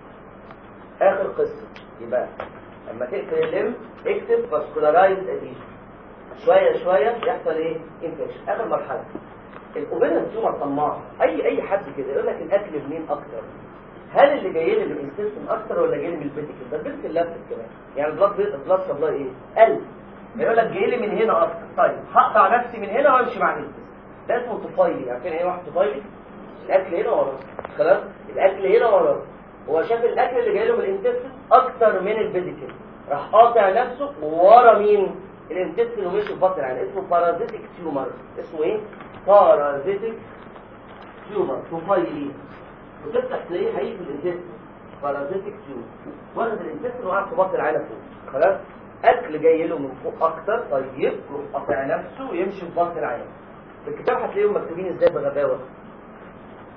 اخر قصه يبقى لما تقفل الليمف اكتب فاسكولارايز اديشن شويه شويه يحصل ايه؟ انفكشن اخر مرحله الاوبيرن تيومر طماع اي اي حد كده يقول لك الاكل منين اكتر هل اللي جاي لي من الانتستين اكتر ولا جاي لي من البيتيكل ده البيتيكل لفت كمان يعني بلاد بلاد سبلاي ايه قل يقول لك جاي لي من هنا اكتر طيب هقطع نفسي من هنا وامشي مع الانتستين ده اسمه طفيلي عارفين ايه واحد طفيلي الاكل هنا وراه خلاص الاكل هنا وراه هو شاف الاكل اللي جاي له من الانتستين اكتر من البيتيكل راح قاطع نفسه ورا مين الانتستين ومشي في بطن يعني اسمه بارازيتيك تيومر اسمه ايه بارازيتيك تيومر طفيلي وتفتح تلاقيه هيجي في الانتستين بارازيتيك تيومر واخد الانتستين وقعد في بطن العيله فوق خلاص اكل جاي له من فوق اكتر طيب يروح قاطع نفسه ويمشي في بطن العيله في الكتاب هتلاقيهم مكتوبين ازاي بغباوه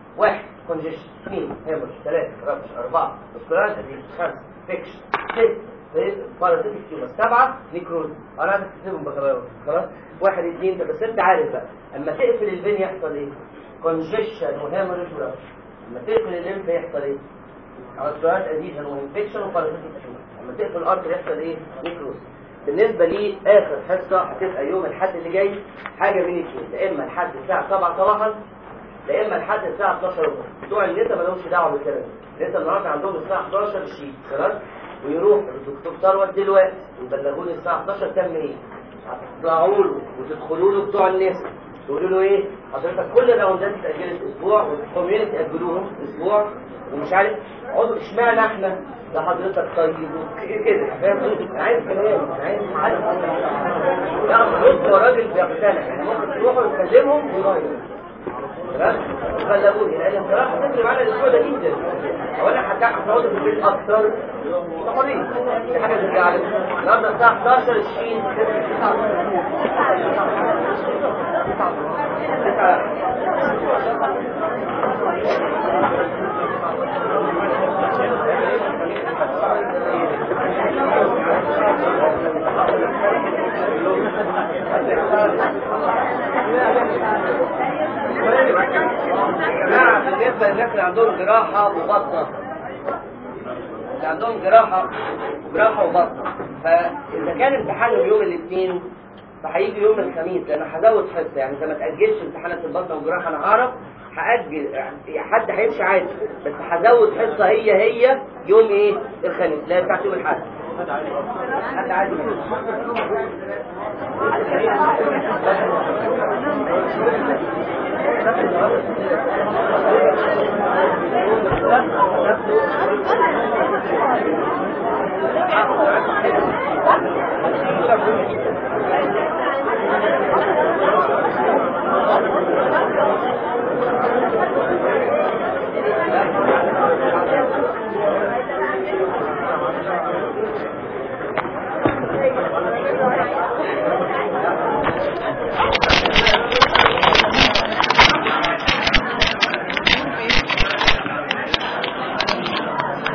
واحد كونجيشن اثنين هيموش ثلاثة ربش أربعة مسكولات خمسة فيكش ست بارازيتيك تيومر سبعة نيكروز أنا عايز تكتبهم بكالوريوس خلاص واحد اثنين ده بس أنت عارف بقى أما تقفل الفين يحصل إيه؟ كونجيشن وهيموريج وربش أما تقفل الليمف يحصل إيه؟ مسكولات اديشن وانفكشن وبارازيتيك تيومر أما تقفل الأرض يحصل إيه؟ نيكروز بالنسبة لي آخر حصة هتبقى يوم الحد اللي جاي حاجة من اثنين يا إما الحد الساعة 7 صباحا يا إما الحد الساعة 12 ونص بتوع النسا ما لهمش دعوة بالكلام ده النسا النهارده عندهم الساعة 11 الشيت خلاص ويروح الدكتور ثروت دلوقتي يبلغوني الساعة 11 تم إيه هتطلعوا له وتدخلوا له بتوع النسا تقولوا له إيه حضرتك كل الراوندات اتأجلت أسبوع والكوميونتي أجلوهم أسبوع ومش عارف عضو اشمعنى احنا ده حضرتك طيب كده فاهم عايز كلام عايز حد لا بص هو راجل بيقتنع يعني ممكن تروحوا تكلمهم ويغير تمام بلغوني لان بصراحه تفرق معانا الاسبوع ده جدا اولا هتقعدوا في البيت اكتر حريه دي حاجه ترجع لك النهارده الساعه 11 الشين جماعة بالنسبة للناس اللي عندهم جراحة وبطنة اللي عندهم جراحة جراحة وبطنة فإذا كان امتحانهم يوم الاثنين فهيجي يوم الخميس لأن هزود حصة يعني إذا ما تأجلش امتحانات البطنة والجراحة أنا هعرف هأجل يعني حد هيمشي عادي بس هزود حصة هي هي يوم إيه الخميس لا بتاعت يوم الأحد حد عادي Thank you.